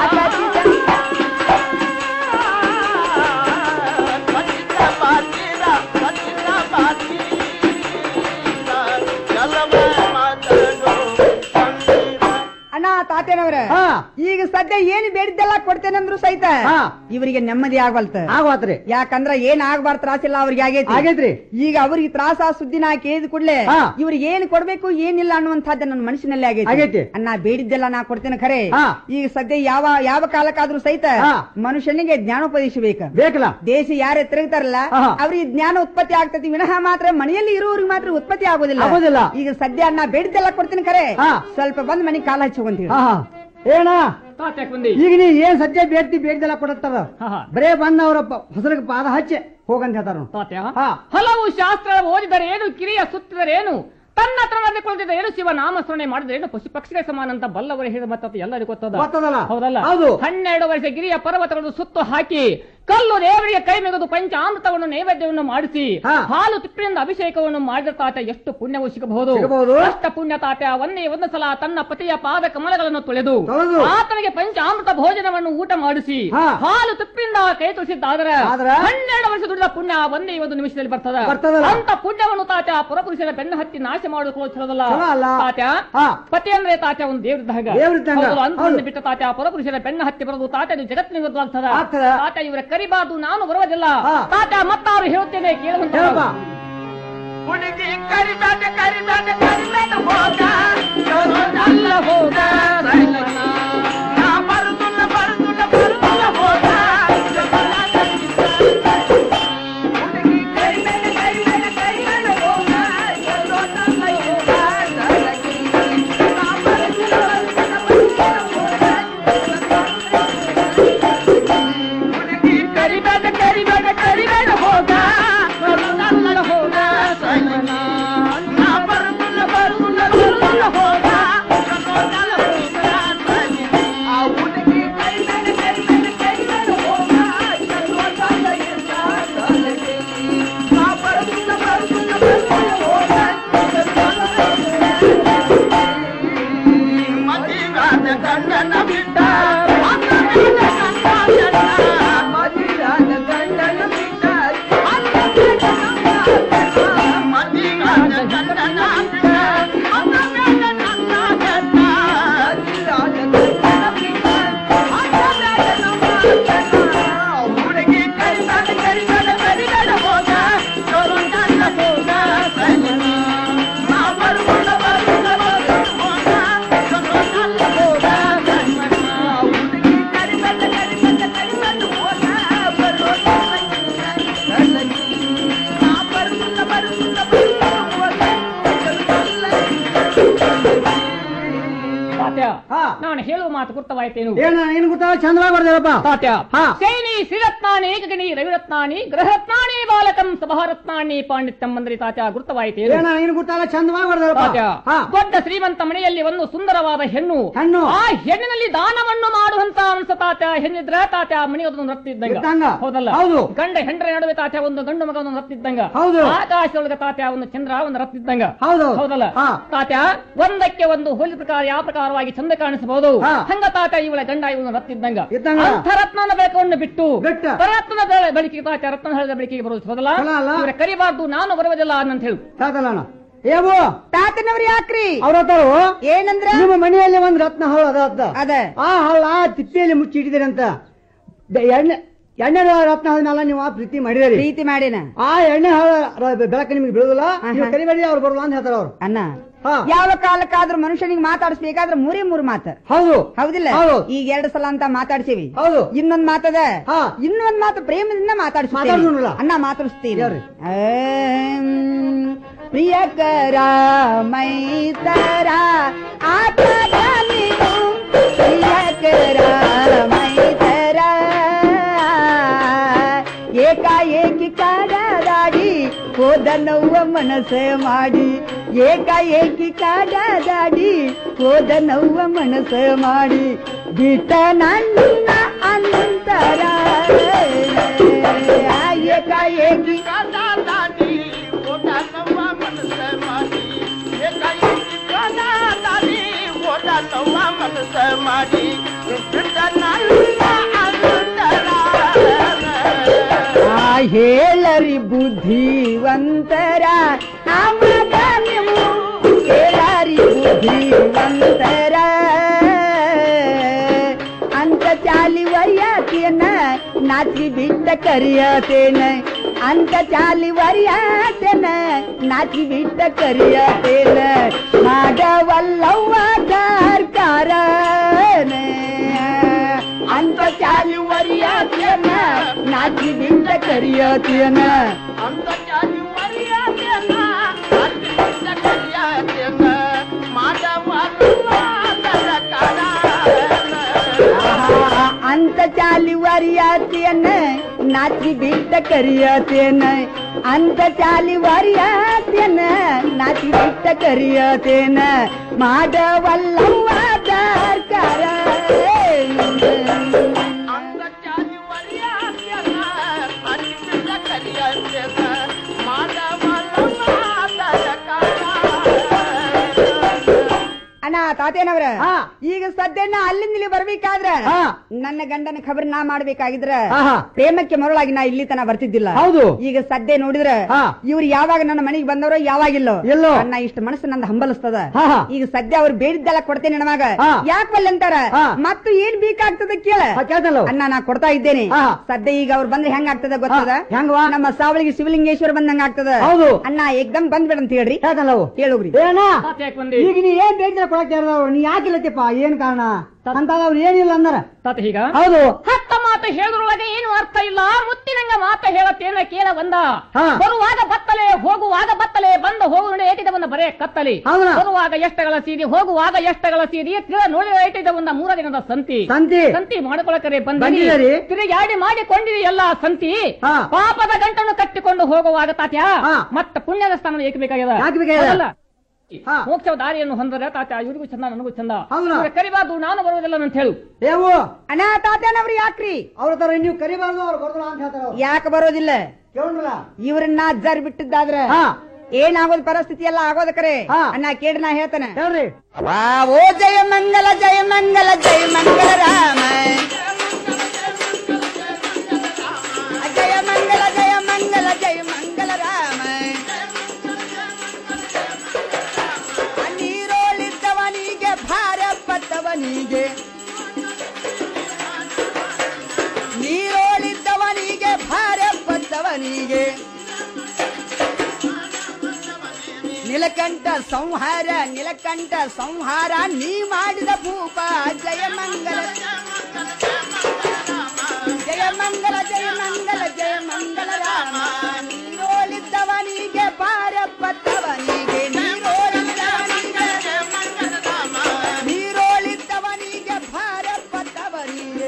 Speaker 2: ಅಣ್ಣ ತಾತೇನವ್ರ ಈಗ ಸದ್ಯ ಏನ್ ಬೇಡಿದ್ದೆಲ್ಲ ಕೊಡ್ತೇನಂದ್ರು ಸಹಿತ ಇವರಿಗೆ ನೆಮ್ಮದಿ ಆಗವಲ್ತ
Speaker 17: ಆಗವತ್ರಿ
Speaker 2: ಯಾಕಂದ್ರ ಏನ್ ಆಗ್ಬಾರ್ದು ತ್ರಾಸಿಲ್ಲ ಅವ್ರಿಗೆ ಆಗೈತಿ
Speaker 17: ಆಗೈತ್ರಿ.
Speaker 2: ಈಗ ಅವ್ರಿಗೆ ತ್ರಾಸ ಸುದ್ದಿ ನಾ ಕೇಳಿದ ಕೂಡಲೇ ಇವ್ರಿಗೆ ಏನ್ ಕೊಡ್ಬೇಕು ಏನಿಲ್ಲ ಅನ್ನುವಂಥದ್ದು ನನ್ನ ಮನಸ್ಸಿನಲ್ಲಿ ಆಗೈತಿ
Speaker 17: ಆಗೈತಿ.
Speaker 2: ಅಣ್ಣ ಬೇಡಿದ್ದೆಲ್ಲ ನಾ ಕೊಡ್ತೇನೆ ಖರೆ ಈಗ ಸದ್ಯ ಯಾವ ಯಾವ ಕಾಲಕ್ಕಾದ್ರೂ ಸಹಿತ ಮನುಷ್ಯನಿಗೆ ಜ್ಞಾನೋಪದೇಶ ಬೇಕ
Speaker 17: ಬೇಕಲ್ಲ
Speaker 2: ದೇಶ ಯಾರೇ ತಿರುಗ್ತಾರಲ್ಲ ಅವ್ರಿಗೆ ಜ್ಞಾನ ಉತ್ಪತ್ತಿ ಆಗ್ತತಿ ವಿನಃ ಮಾತ್ರ ಮನೆಯಲ್ಲಿ ಇರುವವ್ರಿಗೆ ಮಾತ್ರ ಉತ್ಪತ್ತಿ ಆಗೋದಿಲ್ಲ
Speaker 17: ಆಗೋದಿಲ್ಲ.
Speaker 2: ಈಗ ಸದ್ಯ ನಾ ಬೇಡಿದ್ದೆಲ್ಲ ಕೊಡ್ತೀನಿ ಖರೆ ಸ್ವಲ್ಪ ಬಂದ್ ಮನೆಗೆ ಕಾಲ ಹಚ್ಚುವಂತೀವಿ
Speaker 17: ಹಾ ಹಾ ಏನ
Speaker 18: ತಾತ್ಯಾಕ್ ಬಂದಿ
Speaker 17: ಈಗ ನೀ ಏನ್ ಸದ್ಯ ಬೇಡ್ತಿ ಬೇಡ್ದೆಲ್ಲ ಕೊಡತ್ತಾರ ಬರೇ ಬಂದ ಅವ್ರ ಹೊಸರಿಗೆ ಪಾದ ಹಚ್ಚೆ ಹೋಗಂತ ಹೇಳ್ತಾರ ನೋಡು.
Speaker 18: ತಾತ್ಯ ಹಲವು ಶಾಸ್ತ್ರ ಓದಿದರೇನು ಕಿರಿಯ ಸುತ್ತಿದರೇನು ತನ್ನ ಹತ್ರ ನಡೆದುಕೊಳ್ಳದಿದ್ದ ಏನು ಶಿವ ನಾಮಸ್ಮರಣೆ ಮಾಡಿದರೇನು ಪಶು ಪಕ್ಷಿಗಳ ಸಮಾನ ಅಂತ ಬಲ್ಲವರು ಹೇಳಿದ ಮತ್ತ ಎಲ್ಲರಿಗೂ ಗೊತ್ತದ
Speaker 17: ಗೊತ್ತದಲ್ಲ?
Speaker 18: ಹೌದಲ್ಲ
Speaker 17: ಹೌದು.
Speaker 18: ಹನ್ನೆರಡು ವರ್ಷ ಗಿರಿಯ ಪರ್ವತಗಳನ್ನು ಸುತ್ತು ಹಾಕಿ ಕಲ್ಲು ದೇವರಿಗೆ ಕೈ ಮೆಗೆದು ಪಂಚಾಮೃತವನ್ನು ನೈವೇದ್ಯವನ್ನು ಮಾಡಿಸಿ ಹಾಲು ತಿಪ್ಪಿನಿಂದ ಅಭಿಷೇಕವನ್ನು ಮಾಡಿದ ತಾತ ಎಷ್ಟು ಪುಣ್ಯವು ಸಿಗಬಹುದು
Speaker 17: ಸಿಗಬಹುದು.
Speaker 18: ಅಷ್ಟ ಪುಣ್ಯ ತಾತ ಒಂದೇ ಒಂದು ಸಲ ತನ್ನ ಪತಿಯ ಪಾದ ಕಮಲಗಳನ್ನು ತೊಳೆದು
Speaker 17: ತೊಳೆದು.
Speaker 18: ಆತನಿಗೆ ಪಂಚಾಮೃತ ಭೋಜನವನ್ನು ಊಟ ಮಾಡಿಸಿ ಹಾಲು ತುಪ್ಪಿನಿಂದ ಕೈ ತುಳಿಸಿದ್ದಾದ್ರೆ
Speaker 17: ಆದ್ರ?
Speaker 18: ಹನ್ನೆರಡು ವರ್ಷ ದುಡಿದ ಪುಣ್ಯ ಒಂದೇ ಒಂದು ನಿಮಿಷದಲ್ಲಿ ಬರ್ತದ
Speaker 17: ಬರ್ತದಲ್ಲ?
Speaker 18: ಅಂತ ಪುಣ್ಯವನ್ನು ತಾತ ಪುರಪುರುಷರ ಬೆನ್ನು ಹತ್ತಿ ನಾಶ ಮಾಡೋದು ಚಲೋದಲ್ಲ
Speaker 17: ಚಲೋ ಅಲ್ಲ.
Speaker 18: ತಾತ ಪತಿ ಅಂದ್ರೆ ತಾತ ಒಂದು ದೇವ್ರಿದ್ದಾಗ
Speaker 17: ದೇವ್ರಿದ್ದಂಗ.
Speaker 18: ಅಂತರನ್ನು
Speaker 17: ಹೌದು.
Speaker 18: ಬಿಟ್ಟ ತಾತ ಪುರಪುರುಷರ ಬೆನ್ನು ಹತ್ತಿ ಬರೋದು ತಾತ ಇದು ಜಗತ್ತಿನ ವಿರುದ್ಧ ಆಗ್ತದ
Speaker 17: ಆಗ್ತದ.
Speaker 18: ತಾತ ಇವರ ಕರಿಬಾರ್ದು ನಾನು ಬರುವುದಿಲ್ಲ ತಾತ ಮತ್ತಾರು ಹೇಳುತ್ತೇನೆ ಕೇಳುವಂತ
Speaker 17: ಹೇಳಪ್ಪ.
Speaker 2: ಹುಡುಗಿ ಕರಿದಾಟ ಕರಿದಾಟ ಕರಿದಾಟ ಹೋಗ ಅಲ್ಲ ಹೋಗ ನಾ ಬರುದಿಲ್ಲ ಬರುದಿಲ್ಲ ಬರುದಿಲ್ಲ ಹೋಗ ಹುಡುಗಿ ಕರಿಬೇಡ ಕರಿಬೇಡ ಕರಿಬೇಡ ಹೋಗ ಎಲ್ಲೋದಲ್ಲ ಹೋಗ ನಾ ಬರುದಿಲ್ಲ ಹುಡುಗಿ ಕರಿಬೇಡ ಕರಿಬೇಡ ಕರಿಬೇಡ ಹೋಗ ಬರುದಲ್ಲ ಹೋಗ ನಾ ಬರುದಿಲ್ಲ ಬರುದಿಲ್ಲ ಬರುದಿಲ್ಲ ಹೋಗ ಎಲ್ಲೋದಲ್ಲ ಹೋಗ ಆ ಹುಡುಗಿ ಕರಿಬೇಡ ಕರಿಬೇಡ ಕರಿಬೇಡ ಹೋಗ ಎಲ್ಲೋದಲ್ಲ ಇಲ್ಲ ನಾ ಬರುದಿಲ್ಲ ಬರುದಿಲ್ಲ ಬರುದಿಲ್ಲ ಹೋಗ ಮದಿಗಾದ ಗಂಡನ ಬಿಟ್ಟ ಮದಿಗಾದ ಗಂಡನ ಬಿಟ್ಟ ಮದಿಗಾದ ಗಂಡನ ಬಿಟ್ಟ ಅನ್ನ ಬೇಡ ನನ್ನ ಗಂಡ ಮದಿಗಾದ ಗಂಡನ ಬಿಟ್ಟ ಅನ್ನ ಬೇಡ ನಮ್ಮ ಗಂಡ ಹುಡುಗಿ ಕರಿದಾಡ ಕರಿದಾಡ ಕರಿದಾಡ ಹೋಗ ಚೊರಂಗಲ್ಲ ಹೋಗ ನಾ ಬರುವುದ ಬರುವುದ ಬರುವುದ ಹೋಗ ಚೊರಂಗಲ್ಲ ಹೋಗ ಹುಡುಗಿ ಕರಿದಾಡ ಕರಿದಾಡ ಕರಿದಾಡ ಹೋಗ ಬರುವುದ ನಾ ಬರುವುದ ಬರುವುದ ಬರುವುದ ಹೋಗ
Speaker 18: ತಾತ್ಯ ನಾನು ಹೇಳುವ ಮಾತು ಗುರ್ತವಾಯ್ತೇನು
Speaker 17: ಏನ ಏನ್ ಗೊತ್ತಾ ಚಂದವಾಗಿ ಬರ್ದೇವಪ್ಪ
Speaker 18: ತಾತ್ಯ
Speaker 17: ಹಾ.
Speaker 18: ಸೇನಿ ಶ್ರೀರತ್ನಾನಿ ಏಕಗಣಿ ರವಿರತ್ನಾನಿ ಗೃಹರತ್ನಾನಿ ಬಾಲಕಂ ಸಭಾರತ್ನಾನಿ ಪಾಂಡಿತ್ಯಂ ಮಂದ್ರಿ ತಾತ್ಯ ಗುರ್ತವಾಯ್ತೇನು
Speaker 17: ಏನ ಏನ್ ಗೊತ್ತಲ್ಲ ಚಂದವಾಗಿ ಬರ್ದೇವಪ್ಪ
Speaker 18: ತಾತ್ಯ ದೊಡ್ಡ ಶ್ರೀಮಂತ ಮನೆಯಲ್ಲಿ ಒಂದು ಸುಂದರವಾದ ಹೆಣ್ಣು
Speaker 17: ಹೆಣ್ಣು.
Speaker 18: ಆ ಹೆಣ್ಣಿನಲ್ಲಿ ದಾನವನ್ನು ಮಾಡುವಂತ ಅಂಶ ತಾತ್ಯ ಹೆಣ್ಣಿದ್ರ ತಾತ್ಯ ಮನೆಯೊಂದು ರತ್ತಿದ್ದಂಗ
Speaker 17: ಇದ್ದಂಗ.
Speaker 18: ಹೌದಲ್ಲ
Speaker 17: ಹೌದು.
Speaker 18: ಗಂಡ ಹೆಂಡರ ನಡುವೆ ತಾತ್ಯ ಒಂದು ಗಂಡು ಮಗ ಒಂದು ರತ್ತಿದ್ದಂಗ
Speaker 17: ಹೌದು.
Speaker 18: ಆಕಾಶದೊಳಗೆ ತಾತ್ಯ ಒಂದು ಚಂದ್ರ ಒಂದು ರತ್ತಿದ್ದಂಗ
Speaker 17: ಹೌದು.
Speaker 18: ಹೌದಲ್ಲ
Speaker 17: ಹಾ.
Speaker 18: ತಾತ್ಯ ಒಂದಕ್ಕೆ ಒಂದು ಹೋಲಿ ಪ್ರಕಾರ ಯಾವ ಪ್ರಕಾರವಾಗಿ ಚಂದ ಕಾಣಿಸಬಹುದು ಹಂಗ ತಾತ್ಯ ಇವಳ ಗಂಡ ಇವನು ರತ್ತಿದ್ದಂಗ
Speaker 17: ಇದ್ದಂಗ.
Speaker 18: ಅಂಥ ರತ್ನನ ಬೆಳಕವನ್ನು ಬಿಟ್ಟು
Speaker 17: ಬಿಟ್ಟ.
Speaker 18: ರತ್ನದ ಬೆಳ- ಬೆಳಕಿಗೆ ತಾತ್ಯ ರತ್ನ ಹಳದ ಬೆಳಕಿಗೆ ಬರುವುದು ಹೌದಲ್ಲ
Speaker 17: ಅಲ್ಲ, ಅಲ್ಲ.
Speaker 18: ಇವರ ಕರಿಬಾರ್ದು ನಾನು ಬರುವುದಿಲ್ಲ ಅಂತ ಹೇಳು
Speaker 17: ತಾತಲ್ಲ ಏವು
Speaker 2: ತಾತನವ್ರು ಯಾಕ್ರಿ
Speaker 17: ಅವ್ರ ಹತ್ತಾರು
Speaker 2: ಏನಂದ್ರ
Speaker 17: ನಿಮ್ಮ ಮನೆಯಲ್ಲಿ ಒಂದ್ ರತ್ನ ಹಳ್ಳ ಅದ ಅದ
Speaker 2: ಅದ
Speaker 17: ಆ ಹಳ್ಳ ತಿಪ್ಪೆಯಲ್ಲಿ ಮುಚ್ಚಿ ಇಟ್ಟಿದ್ದೀರಿ ಅಂತ ದ- ಎಣ್ಣೆ ಎಣ್ಣೆ ರತ್ನ ಅದನ್ನೆಲ್ಲ ನೀವು ಪ್ರೀತಿ ಮಾಡಿದಿರಿ
Speaker 2: ಪ್ರೀತಿ ಮಾಡಿನ
Speaker 17: ಆ ಎಣ್ಣೆ ಹ- ಬೆಳಕು ನಿಮ್ಗೆ ಬೀಳುದಿಲ್ಲ ನೀವು ಕರಿಬೇಡಿ ಅವ್ರು ಬರೋಲ್ಲ ಅಂತ ಹೇಳ್ತಾರ ಅವ್ರು
Speaker 2: ಅಣ್ಣ ಯಾವ ಕಾಲಕ್ಕಾದ್ರೂ ಮನುಷ್ಯನಿಗೆ ಮಾತಾಡಿಸ್ಬೇಕಾದ್ರೆ ಮೂರೇ ಮೂರು ಮಾತು
Speaker 17: ಹೌದು
Speaker 2: ಹೌದಿಲ್ಲ
Speaker 17: ಹೌದು.
Speaker 2: ಈಗ ಎರಡ್ ಸಲ ಅಂತ ಮಾತಾಡ್ಸೀವಿ
Speaker 17: ಹೌದು
Speaker 2: ಇನ್ನೊಂದ್ ಮಾತದ ಇನ್ನೊಂದ್ ಮಾತು ಪ್ರೇಮದಿಂದ ಮಾತಾಡಿಸ್ತೀನಿ
Speaker 17: ಮಾತಾಡ್ಸೋಣಲ್ಲ?
Speaker 2: ಅಣ್ಣ ಮಾತಾಡಿಸ್ತೀನಿ ಆಮ್, ಪ್ರಿಯಕರ ಮೈತರ ಆತದ ನೀನು ಪ್ರಿಯಕರ ಮೈತರ ಏಕಾಏಕಿ ಕಾಡಾಡಿ ಹೋದನವ್ವ ಮನಸ್ಸೆ ಮಾಡಿ ಏಕಾಏಕಿ ಕಾಡಾಡಿ ಹೋದನವ್ವ ಮನಸ್ಸೆ ಮಾಡಿ ಬಿಟ್ಟ ನನ್ನ ಅಂತರ ಏಕಾಏಕಿ
Speaker 19: ಕಾಡಾಡಿ ಹೋದನವ್ವ ಮನಸ್ಸೆ ಮಾಡಿ ಏಕಾಏಕಿ ಕಾಡಾಡಿ ಹೋದನವ್ವ ಮನಸ್ಸೆ ಮಾಡಿ ಬಿಟ್ಟ ನನ್ನ ಅಂತರ
Speaker 2: ಆ ಹೇಳರಿ ಬುದ್ಧಿವಂತರ ಆ ಮಗ ನೀವು ಹೇಳರಿ ಬುದ್ಧಿವಂತರ ಅಂತ ಚಾಲಿ ವರಿಯಾತೇನ ನಾಚಿ ಬಿಟ್ಟ ಕರಿಯತೇನ ಅಂತ ಚಾಲಿ ವರಿಯಾತೇನ ನಾಚಿ ಬಿಟ್ಟ ಕರಿಯತೇನ ಮಾಡವಲ್ಲವ್ವ ಸರ್ಕಾರ ಅಂತ ಚಾಲಿ ವರಿಯಾತೇನ ನಾಚಿ ಬಿಟ್ಟ ಕರಿಯತೇನ
Speaker 19: ಅಂತ ಜಾತಿ ಮರ್ಯಾದೆಯನ್ನ ಅತಿಶಯ ಕರಿಯಾದೆಯನ್ನ ಮಾಡವಲ್ಲ ಸರ್ಕಾರ
Speaker 2: ಅಂತ ಚಾಲಿ ವರಿಯಾತೇನ ನಾಚಿ ಬಿಟ್ಟ ಕರಿಯತೇನ ಅಂತ ಚಾಲಿ ವರಿಯಾತೇನ ನಾಚಿ ಬಿಟ್ಟ ಕರಿಯತೇನ ಮಾಡವಲ್ಲವ್ವ ಸರ್ಕಾರ
Speaker 19: ಅಂತ ಜಾತಿ ಮರ್ಯಾದೆಯನ್ನ ಅತಿಶಯ ಕರಿಯಾದೆಯನ್ನ ಮಾಡವಲ್ಲ
Speaker 2: ಅಣ್ಣ ತಾತೇನವ್ರ ಈಗ ಸದ್ಯನ ಅಲ್ಲಿಂದ ಇಲ್ಲಿ ಬರ್ಬೇಕಾದ್ರ ನನ್ನ ಗಂಡನ ಖಬರ್ ನಾ ಮಾಡ್ಬೇಕಾಗಿದ್ರ ಪ್ರೇಮಕ್ಕೆ ಮರಳಾಗಿ ನಾ ಇಲ್ಲಿ ತನ ಬರ್ತಿದ್ದಿಲ್ಲ
Speaker 17: ಹೌದು.
Speaker 2: ಈಗ ಸದ್ಯ ನೋಡಿದ್ರ ಇವ್ರು ಯಾವಾಗ ನನ್ನ ಮನೆಗೆ ಬಂದವರೋ ಯಾವಾಗಿಲ್ಲೋ ಅಣ್ಣ ಇಷ್ಟ ಮನಸ್ಸು ನಂದು ಹಂಬಲಿಸ್ತದ ಈಗ ಸದ್ಯ ಅವ್ರು ಬೇಡಿದ್ದೆಲ್ಲ ಕೊಡ್ತೇನೆ ನಮಗ ಯಾಕೆ ಬಲ್ಲ ಅಂತಾರ ಮತ್ತು ಏನ್ ಬೇಕಾಗ್ತದ ಕೇಳ ಅಣ್ಣ ನಾ ಕೊಡ್ತಾ ಇದ್ದೇನೆ ಸದ್ಯ ಈಗ ಅವ್ರು ಬಂದ್ರೆ ಹೆಂಗ್ ಆಗ್ತದ ಗೊತ್ತದ ನಮ್ಮ ಸಾವಳಿಗೆ ಶಿವಲಿಂಗೇಶ್ವರ ಬಂದಂಗ ಆಗ್ತದ
Speaker 17: ಹೌದು.
Speaker 2: ಅಣ್ಣ ಎಕ್ದಮ್ ಬಂದ್ಬಿಡ ಅಂತ ಹೇಳ್ರಿ ಹೇಳುಗ್ರಿ
Speaker 17: ಏನ ಈಗ ನೀ ಏನ್ ಬೇಕಿಲ್ಲ ಕೊಡಕ್ ಯಾರು ನೀ ಯಾಕಿಲ್ಲತ್ತಪ್ಪ ಏನ್ ಕಾರಣ ಅಂತವ್ರು ಏನಿಲ್ಲ ಅಂದಾರ
Speaker 18: ತಾತ ಹೀಗ
Speaker 17: ಹೌದು
Speaker 18: ಹತ್ತ ಮಾತು ಹೇಳುದ್ರೊಳಗೆ ಏನು ಅರ್ಥ ಇಲ್ಲ ಮುತ್ತಿನಂಗ ಮಾತ ಹೇಳತ್ತೇನ ಕೇಳ ಬಂದ ಬರುವಾಗ ಬತ್ತಲೆ ಹೋಗುವಾಗ ಬತ್ತಲೆ ಬಂದ ಹೋಗು ನೋಡಿ ಏಟಿದ ಬಂದ ಬರೇ ಕತ್ತಲಿ
Speaker 17: ಹೌದಾ?
Speaker 18: ಬರುವಾಗ ಎಷ್ಟಗಳ ಸೀದಿ ಹೋಗುವಾಗ ಎಷ್ಟಗಳ ಸೀದಿ ತಿಳ ನೋಡಿ ಏಟಿದ ಬಂದ ಮೂರ ದಿನದ ಸಂತಿ
Speaker 17: ಸಂತಿ.
Speaker 18: ಸಂತಿ ಮಾಡ್ಕೊಳಕರೆ
Speaker 17: ಬಂದಿದ್ದೀರಿ?
Speaker 18: ಬಂದಿರಿ ತಿರುಗಾಡಿ ಮಾಡಿಕೊಂಡಿರಿ ಎಲ್ಲ ಸಂತಿ ಪಾಪದ ಗಂಟನ್ನು ಕಟ್ಟಿಕೊಂಡು ಹೋಗುವಾಗ ತಾತ್ಯ ಮತ್ತ ಪುಣ್ಯದ ಸ್ಥಾನ ಏಕೆ ಬೇಕಾಗ್ಯದ
Speaker 17: ಯಾಕೆ ಬೇಕಾಗ್ಯದ?
Speaker 18: ಹೌದಲ್ಲ? ಮೋಕ್ಷ ದಾರಿಯನ್ನು ಹೊಂದರೆ ತಾತ್ಯ ಇವ್ರಿಗೂ ಚಂದ ನನಗೂ ಚಂದ ಇವ್ರ ಕರಿಬಾರ್ದು ನಾನು ಬರುವುದಿಲ್ಲ ಅಂತ ಹೇಳು
Speaker 17: ಏವು
Speaker 2: ಅಣ್ಣ ತಾತೇನವ್ರು ಯಾಕ್ರಿ
Speaker 17: ಅವ್ರ ತರ ನೀವು ಕರಿಬಾರ್ದು ಅವ್ರು ಬರ್ತಾರ ಅಂತ ಹೇಳ್ತಾರ ಅವ್ರು.
Speaker 2: ಯಾಕೆ ಬರೋದಿಲ್ಲ
Speaker 17: ಕೇಳ್ರಲ್ಲ
Speaker 2: ಇವ್ರನ್ನ ಅಜ್ಜಾರ್ ಬಿಟ್ಟಿದ್ದಾದ್ರೆ ಏನಾಗೋದ್ ಪರಿಸ್ಥಿತಿ ಎಲ್ಲ ಆಗೋದ ಕರೆ ಅಣ್ಣ ಕೇಳಿ ನಾ ಹೇಳ್ತಾನೆ
Speaker 17: ಹೇಳ್ರಿ
Speaker 2: ವಾ ಓ ಜಯ ಮಂಗಲ ಜಯ ಮಂಗಲ ಜಯ ಮಂಗಲ ರಾಮ ಜಯ ಮಂಗಲ ಜಯ ಮಂಗಲ ಜಯ ಮಂಗಲ ರಾಮ ನೀರೋಳಿದ್ದವನಿಗೆ ಭಾರ ಪತ್ತವನಿಗೆ ನೀರೋಳಿದ್ದವನಿಗೆ ಭಾರ ಪತ್ತವನಿಗೆ ನಿಲಕಂಠ ಸಂಹಾರ ನಿಲಕಂಠ ಸಂಹಾರ ನೀ ಮಾಡಿದ ಭೂಪ ಜಯ ಮಂಗಲ ಜಯ ಮಂಗಲ ಜಯ ಮಂಗಲ ಜಯ ಮಂಗಲ ರಾಮ ನೀರೋಳಿದ್ದವನಿಗೆ ಬಾರ ಪತ್ತವನಿಗೆ ನೀರೋಳಿದ್ದವನಿಗೆ ನೀರೋಳಿದ್ದವನಿಗೆ ಭಾರ ಪತ್ತವನಿಗೆ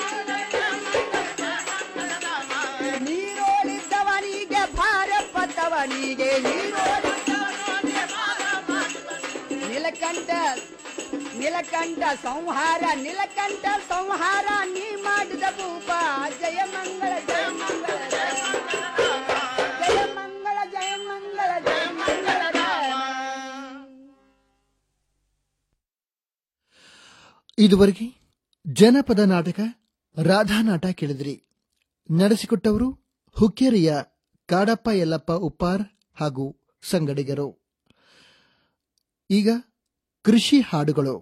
Speaker 2: ನೀರೋಳಿದ್ದವನಿಗೆ ಭಾರ ಪತ್ತವನಿಗೆ ನೀರೋಳಿ ನಿಲಕಂಠ ನಿಲಕಂಠ ಸಂಹಾರ ನಿಲಕಂಠ ಸಂಹಾರ ನೀ ಮಾಡಿದ ಭೂಪ ಜಯ ಮಂಗಳ ಜಯ ಮಂಗಳ ಜಯ ಮಂಗಳ ಜಯ ಮಂಗಳ ಜಯ ಮಂಗಳ
Speaker 1: ಇದುವರೆಗೆ ಜನಪದ ನಾಟಕ ರಾಧಾನಾಟ ಕೇಳಿದ್ರಿ ನಡೆಸಿಕೊಟ್ಟವರು ಹುಕ್ಕೇರಿಯ ಕಾಡಪ್ಪ ಯಲ್ಲಪ್ಪ ಉಪ್ಪಾರ್ ಹಾಗೂ ಸಂಗಡಿಗರು ಈಗ ಕೃಷಿ ಹಾಡುಗಳು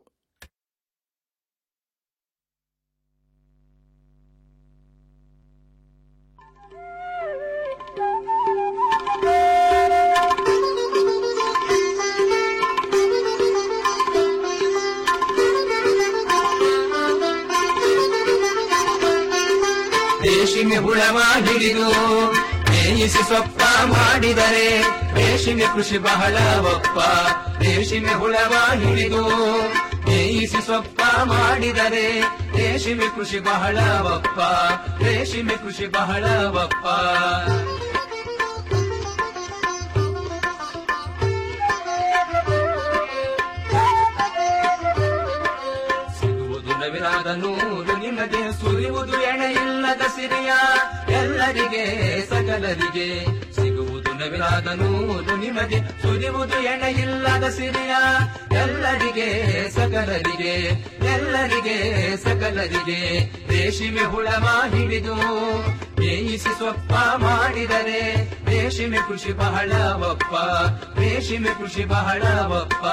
Speaker 19: ಹುಳವ ಹಿಡಿದು ಮೇಯಿಸಿ ಸೊಪ್ಪ ಮಾಡಿದರೆ ರೇಷ್ಮೆ ಕೃಷಿ ಬಹಳ ಒಪ್ಪ ರೇಷ್ಮೆ ಹುಳವ ಹಿಡಿದು ಮೇಯಿಸಿ ಸೊಪ್ಪ ಮಾಡಿದರೆ ರೇಷ್ಮೆ ಕೃಷಿ ಬಹಳ ಒಪ್ಪ ರೇಷ್ಮೆ ಕೃಷಿ ಬಹಳ ಒಪ್ಪ ಸಿಗುವುದು ನವಿರಾದ ನೂರು ನಿಮಗೆ ಸುರಿಯುವುದು ಎಣೆ ಇಲ್ಲದ ಸಿರಿಯ ಎಲ್ಲರಿಗೆ ಸಕಲರಿಗೆ ಸಿಗುವುದು ನವಿರಾದ ನೂರು ನಿಮಗೆ ಸುರಿಯುವುದು ಎಣೆ ಇಲ್ಲದ ಸಿರಿಯ ಎಲ್ಲರಿಗೆ ಸಕಲರಿಗೆ ಎಲ್ಲರಿಗೆ ಸಕಲರಿಗೆ ರೇಷ್ಮೆ ಹುಳವ ಹಿಡಿದು ಬೇಯಿಸಿ ಸೊಪ್ಪ ಮಾಡಿದರೆ ರೇಷ್ಮೆ ಕೃಷಿ ಬಹಳ ಒಪ್ಪ ರೇಷ್ಮೆ ಕೃಷಿ ಬಹಳ ಒಪ್ಪ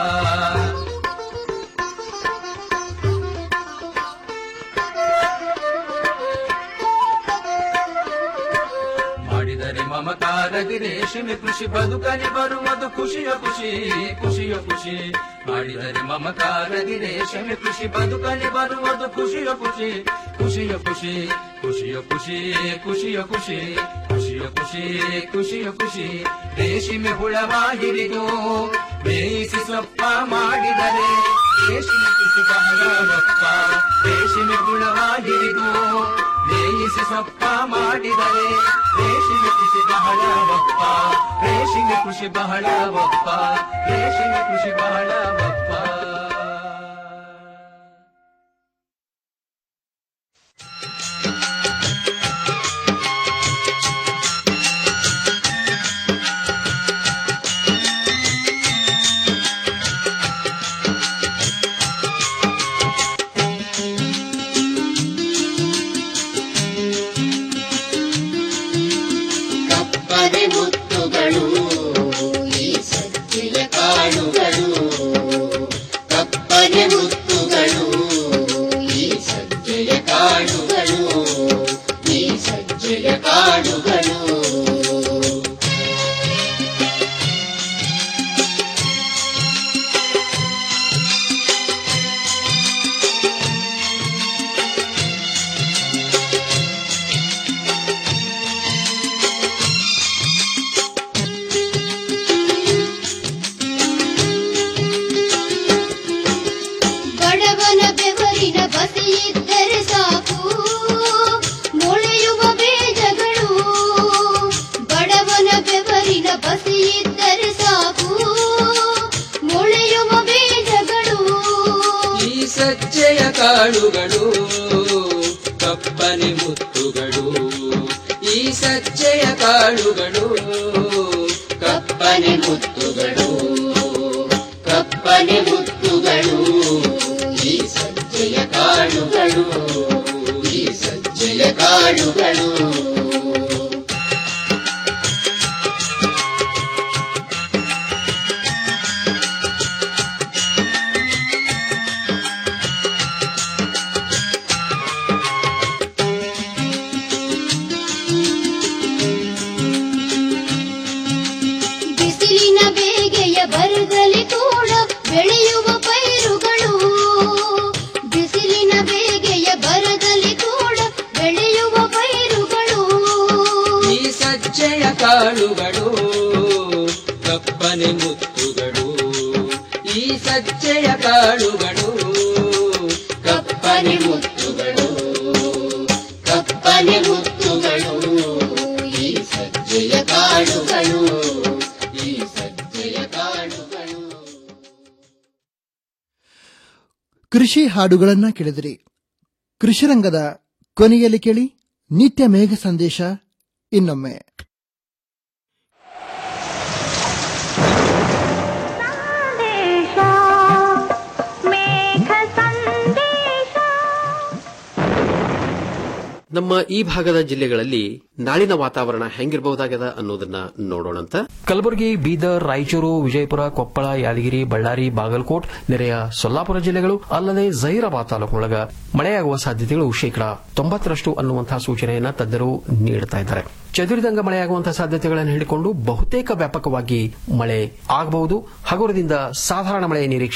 Speaker 19: ಮಾಡಿದರೆ ಮಮಕಾರದಿ ರೇಷ್ಮೆ ಕೃಷಿ ಬದುಕಲಿ ಬರುವುದು ಖುಷಿಯ ಖುಷಿ ಖುಷಿಯ ಖುಷಿ ಮಾಡಿದರೆ ಮಮಕಾರದಿ ರೇಷ್ಮೆ ಕೃಷಿ ಬದುಕಲಿ ಬರುವುದು ಖುಷಿಯ ಖುಷಿ ಖುಷಿಯ ಖುಷಿ ಖುಷಿಯ ಖುಷಿ ಖುಷಿಯ ಖುಷಿ ಖುಷಿಯ ಖುಷಿ ಖುಷಿಯ ಖುಷಿ ರೇಷ್ಮೆ ಹುಳವ ಹಿಡಿದು ಬೇಯಿಸಿ ಸೊಪ್ಪ ಮಾಡಿದರೆ ರೇಷ್ಮೆ ಕೃಷಿ ಬಹಳ ಒಪ್ಪ ರೇಷ್ಮೆ ಹುಳವ ಹಿಡಿದು ಬೇಯಿಸಿ ಸೊಪ್ಪ ಮಾಡಿದರೆ ರೇಷ್ಮೆ ಕೃಷಿ ಬಹಳ ಒಪ್ಪ ರೇಷ್ಮೆ ಕೃಷಿ ಬಹಳ ಒಪ್ಪ ರೇಷ್ಮೆ ಕೃಷಿ ಬಹಳ ಒಪ್ಪ
Speaker 20: ಕಪ್ಪನೆ ಮುತ್ತುಗಳು ಈ ಸಜ್ಜೆಯ ಕಾಳುಗಳು ಕಪ್ಪನೆ ಮುತ್ತುಗಳು ಈ ಸಜ್ಜೆಯ ಕಾಳುಗಳು ಈ ಸಜ್ಜೆಯ ಕಾಳುಗಳು ಬಡವನ ಬೆವರಿನ ಬಸಿಯಿದ್ದರೆ ಸಾಕು ಮೊಳೆಯುವ ಬೀಜಗಳು ಬಡವನ ಬೆವರಿನ ಬಸಿಯಿದ್ದರೆ ಸಾಕು ಮೊಳೆಯುವ ಬೀಜಗಳು
Speaker 19: ಈ ಸಜ್ಜೆಯ ಕಾಳುಗಳು ಕಪ್ಪನೆ ಮುತ್ತುಗಳು ಈ ಸಜ್ಜೆಯ ಕಾಳುಗಳು
Speaker 20: ಕಪ್ಪನೆ ಮುತ್ತುಗಳು ಕಪ್ಪನೆ ಮುತ್ತುಗಳು ಈ ಸಜ್ಜೆಯ ಕಾಳುಗಳು ಈ ಸಜ್ಜೆಯ ಕಾಳುಗಳು ಬಿಸಿಲಿನ ಬೇಗೆಯ ಬರದಲ್ಲಿ ಕೂಡ ಬೆಳೆಯುವ ಪೈರುಗಳು ಬಿಸಿಲಿನ ಬೇಗೆಯ ಬರದಲ್ಲಿ ಕೂಡ ಬೆಳೆಯುವ ಪೈರುಗಳು
Speaker 19: ಈ ಸಜ್ಜೆಯ ಕಾಳುಗಳು ಕಪ್ಪನೆ ಮುತ್ತುಗಳು ಈ ಸಜ್ಜೆಯ ಕಾಳುಗಳು
Speaker 20: ಕಪ್ಪನೆ ಮುತ್ತುಗಳು ಕಪ್ಪನೆ ಮುತ್ತುಗಳು ಈ ಸಜ್ಜೆಯ ಕಾಳುಗಳು ಈ ಸಜ್ಜೆಯ ಕಾಳುಗಳು
Speaker 1: ಕೃಷಿ ಹಾಡುಗಳನ್ನ ಕೇಳಿದಿರಿ ಕೃಷಿರಂಗದ ಕೊನೆಯಲ್ಲಿ ಕೇಳಿ ನಿತ್ಯ ಮೇಘ ಸಂದೇಶ ಇನ್ನೊಮ್ಮೆ
Speaker 8: ನಮ್ಮ ಈ ಭಾಗದ ಜಿಲ್ಲೆಗಳಲ್ಲಿ ನಾಳಿನ ವಾತಾವರಣ ಹೆಂಗಿರಬಹುದಾಗದ ಅನ್ನೋದನ್ನ ನೋಡೋಣಂತ
Speaker 9: ಕಲಬುರಗಿ ಬೀದರ್ ರಾಯಚೂರು ವಿಜಯಪುರ ಕೊಪ್ಪಳ ಯಾದಗಿರಿ ಬಳ್ಳಾರಿ ಬಾಗಲಕೋಟ್ ನೆರೆಯ ಸೊಲ್ಲಾಪುರ ಜಿಲ್ಲೆಗಳು ಅಲ್ಲದೆ ಜಹೀರಾಬಾದ್ ತಾಲೂಕಿನೊಳಗ ಮಳೆಯಾಗುವ ಸಾಧ್ಯತೆಗಳು ಶೇಕಡಾ ತೊಂಬತ್ತರಷ್ಟು ಅನ್ನುವಂತಹ ಸೂಚನೆಯನ್ನ ತಜ್ಞರು ನೀಡುತ್ತಾ ಇದ್ದಾರೆ ಚದುರಿದಂಗ ಮಳೆಯಾಗುವಂತಹ ಸಾಧ್ಯತೆಗಳನ್ನು ಹಿಡಿಕೊಂಡು ಬಹುತೇಕ ವ್ಯಾಪಕವಾಗಿ ಮಳೆ ಆಗಬಹುದು ಹಗುರದಿಂದ ಸಾಧಾರಣ ಮಳೆಯ ನಿರೀಕ್ಷೆ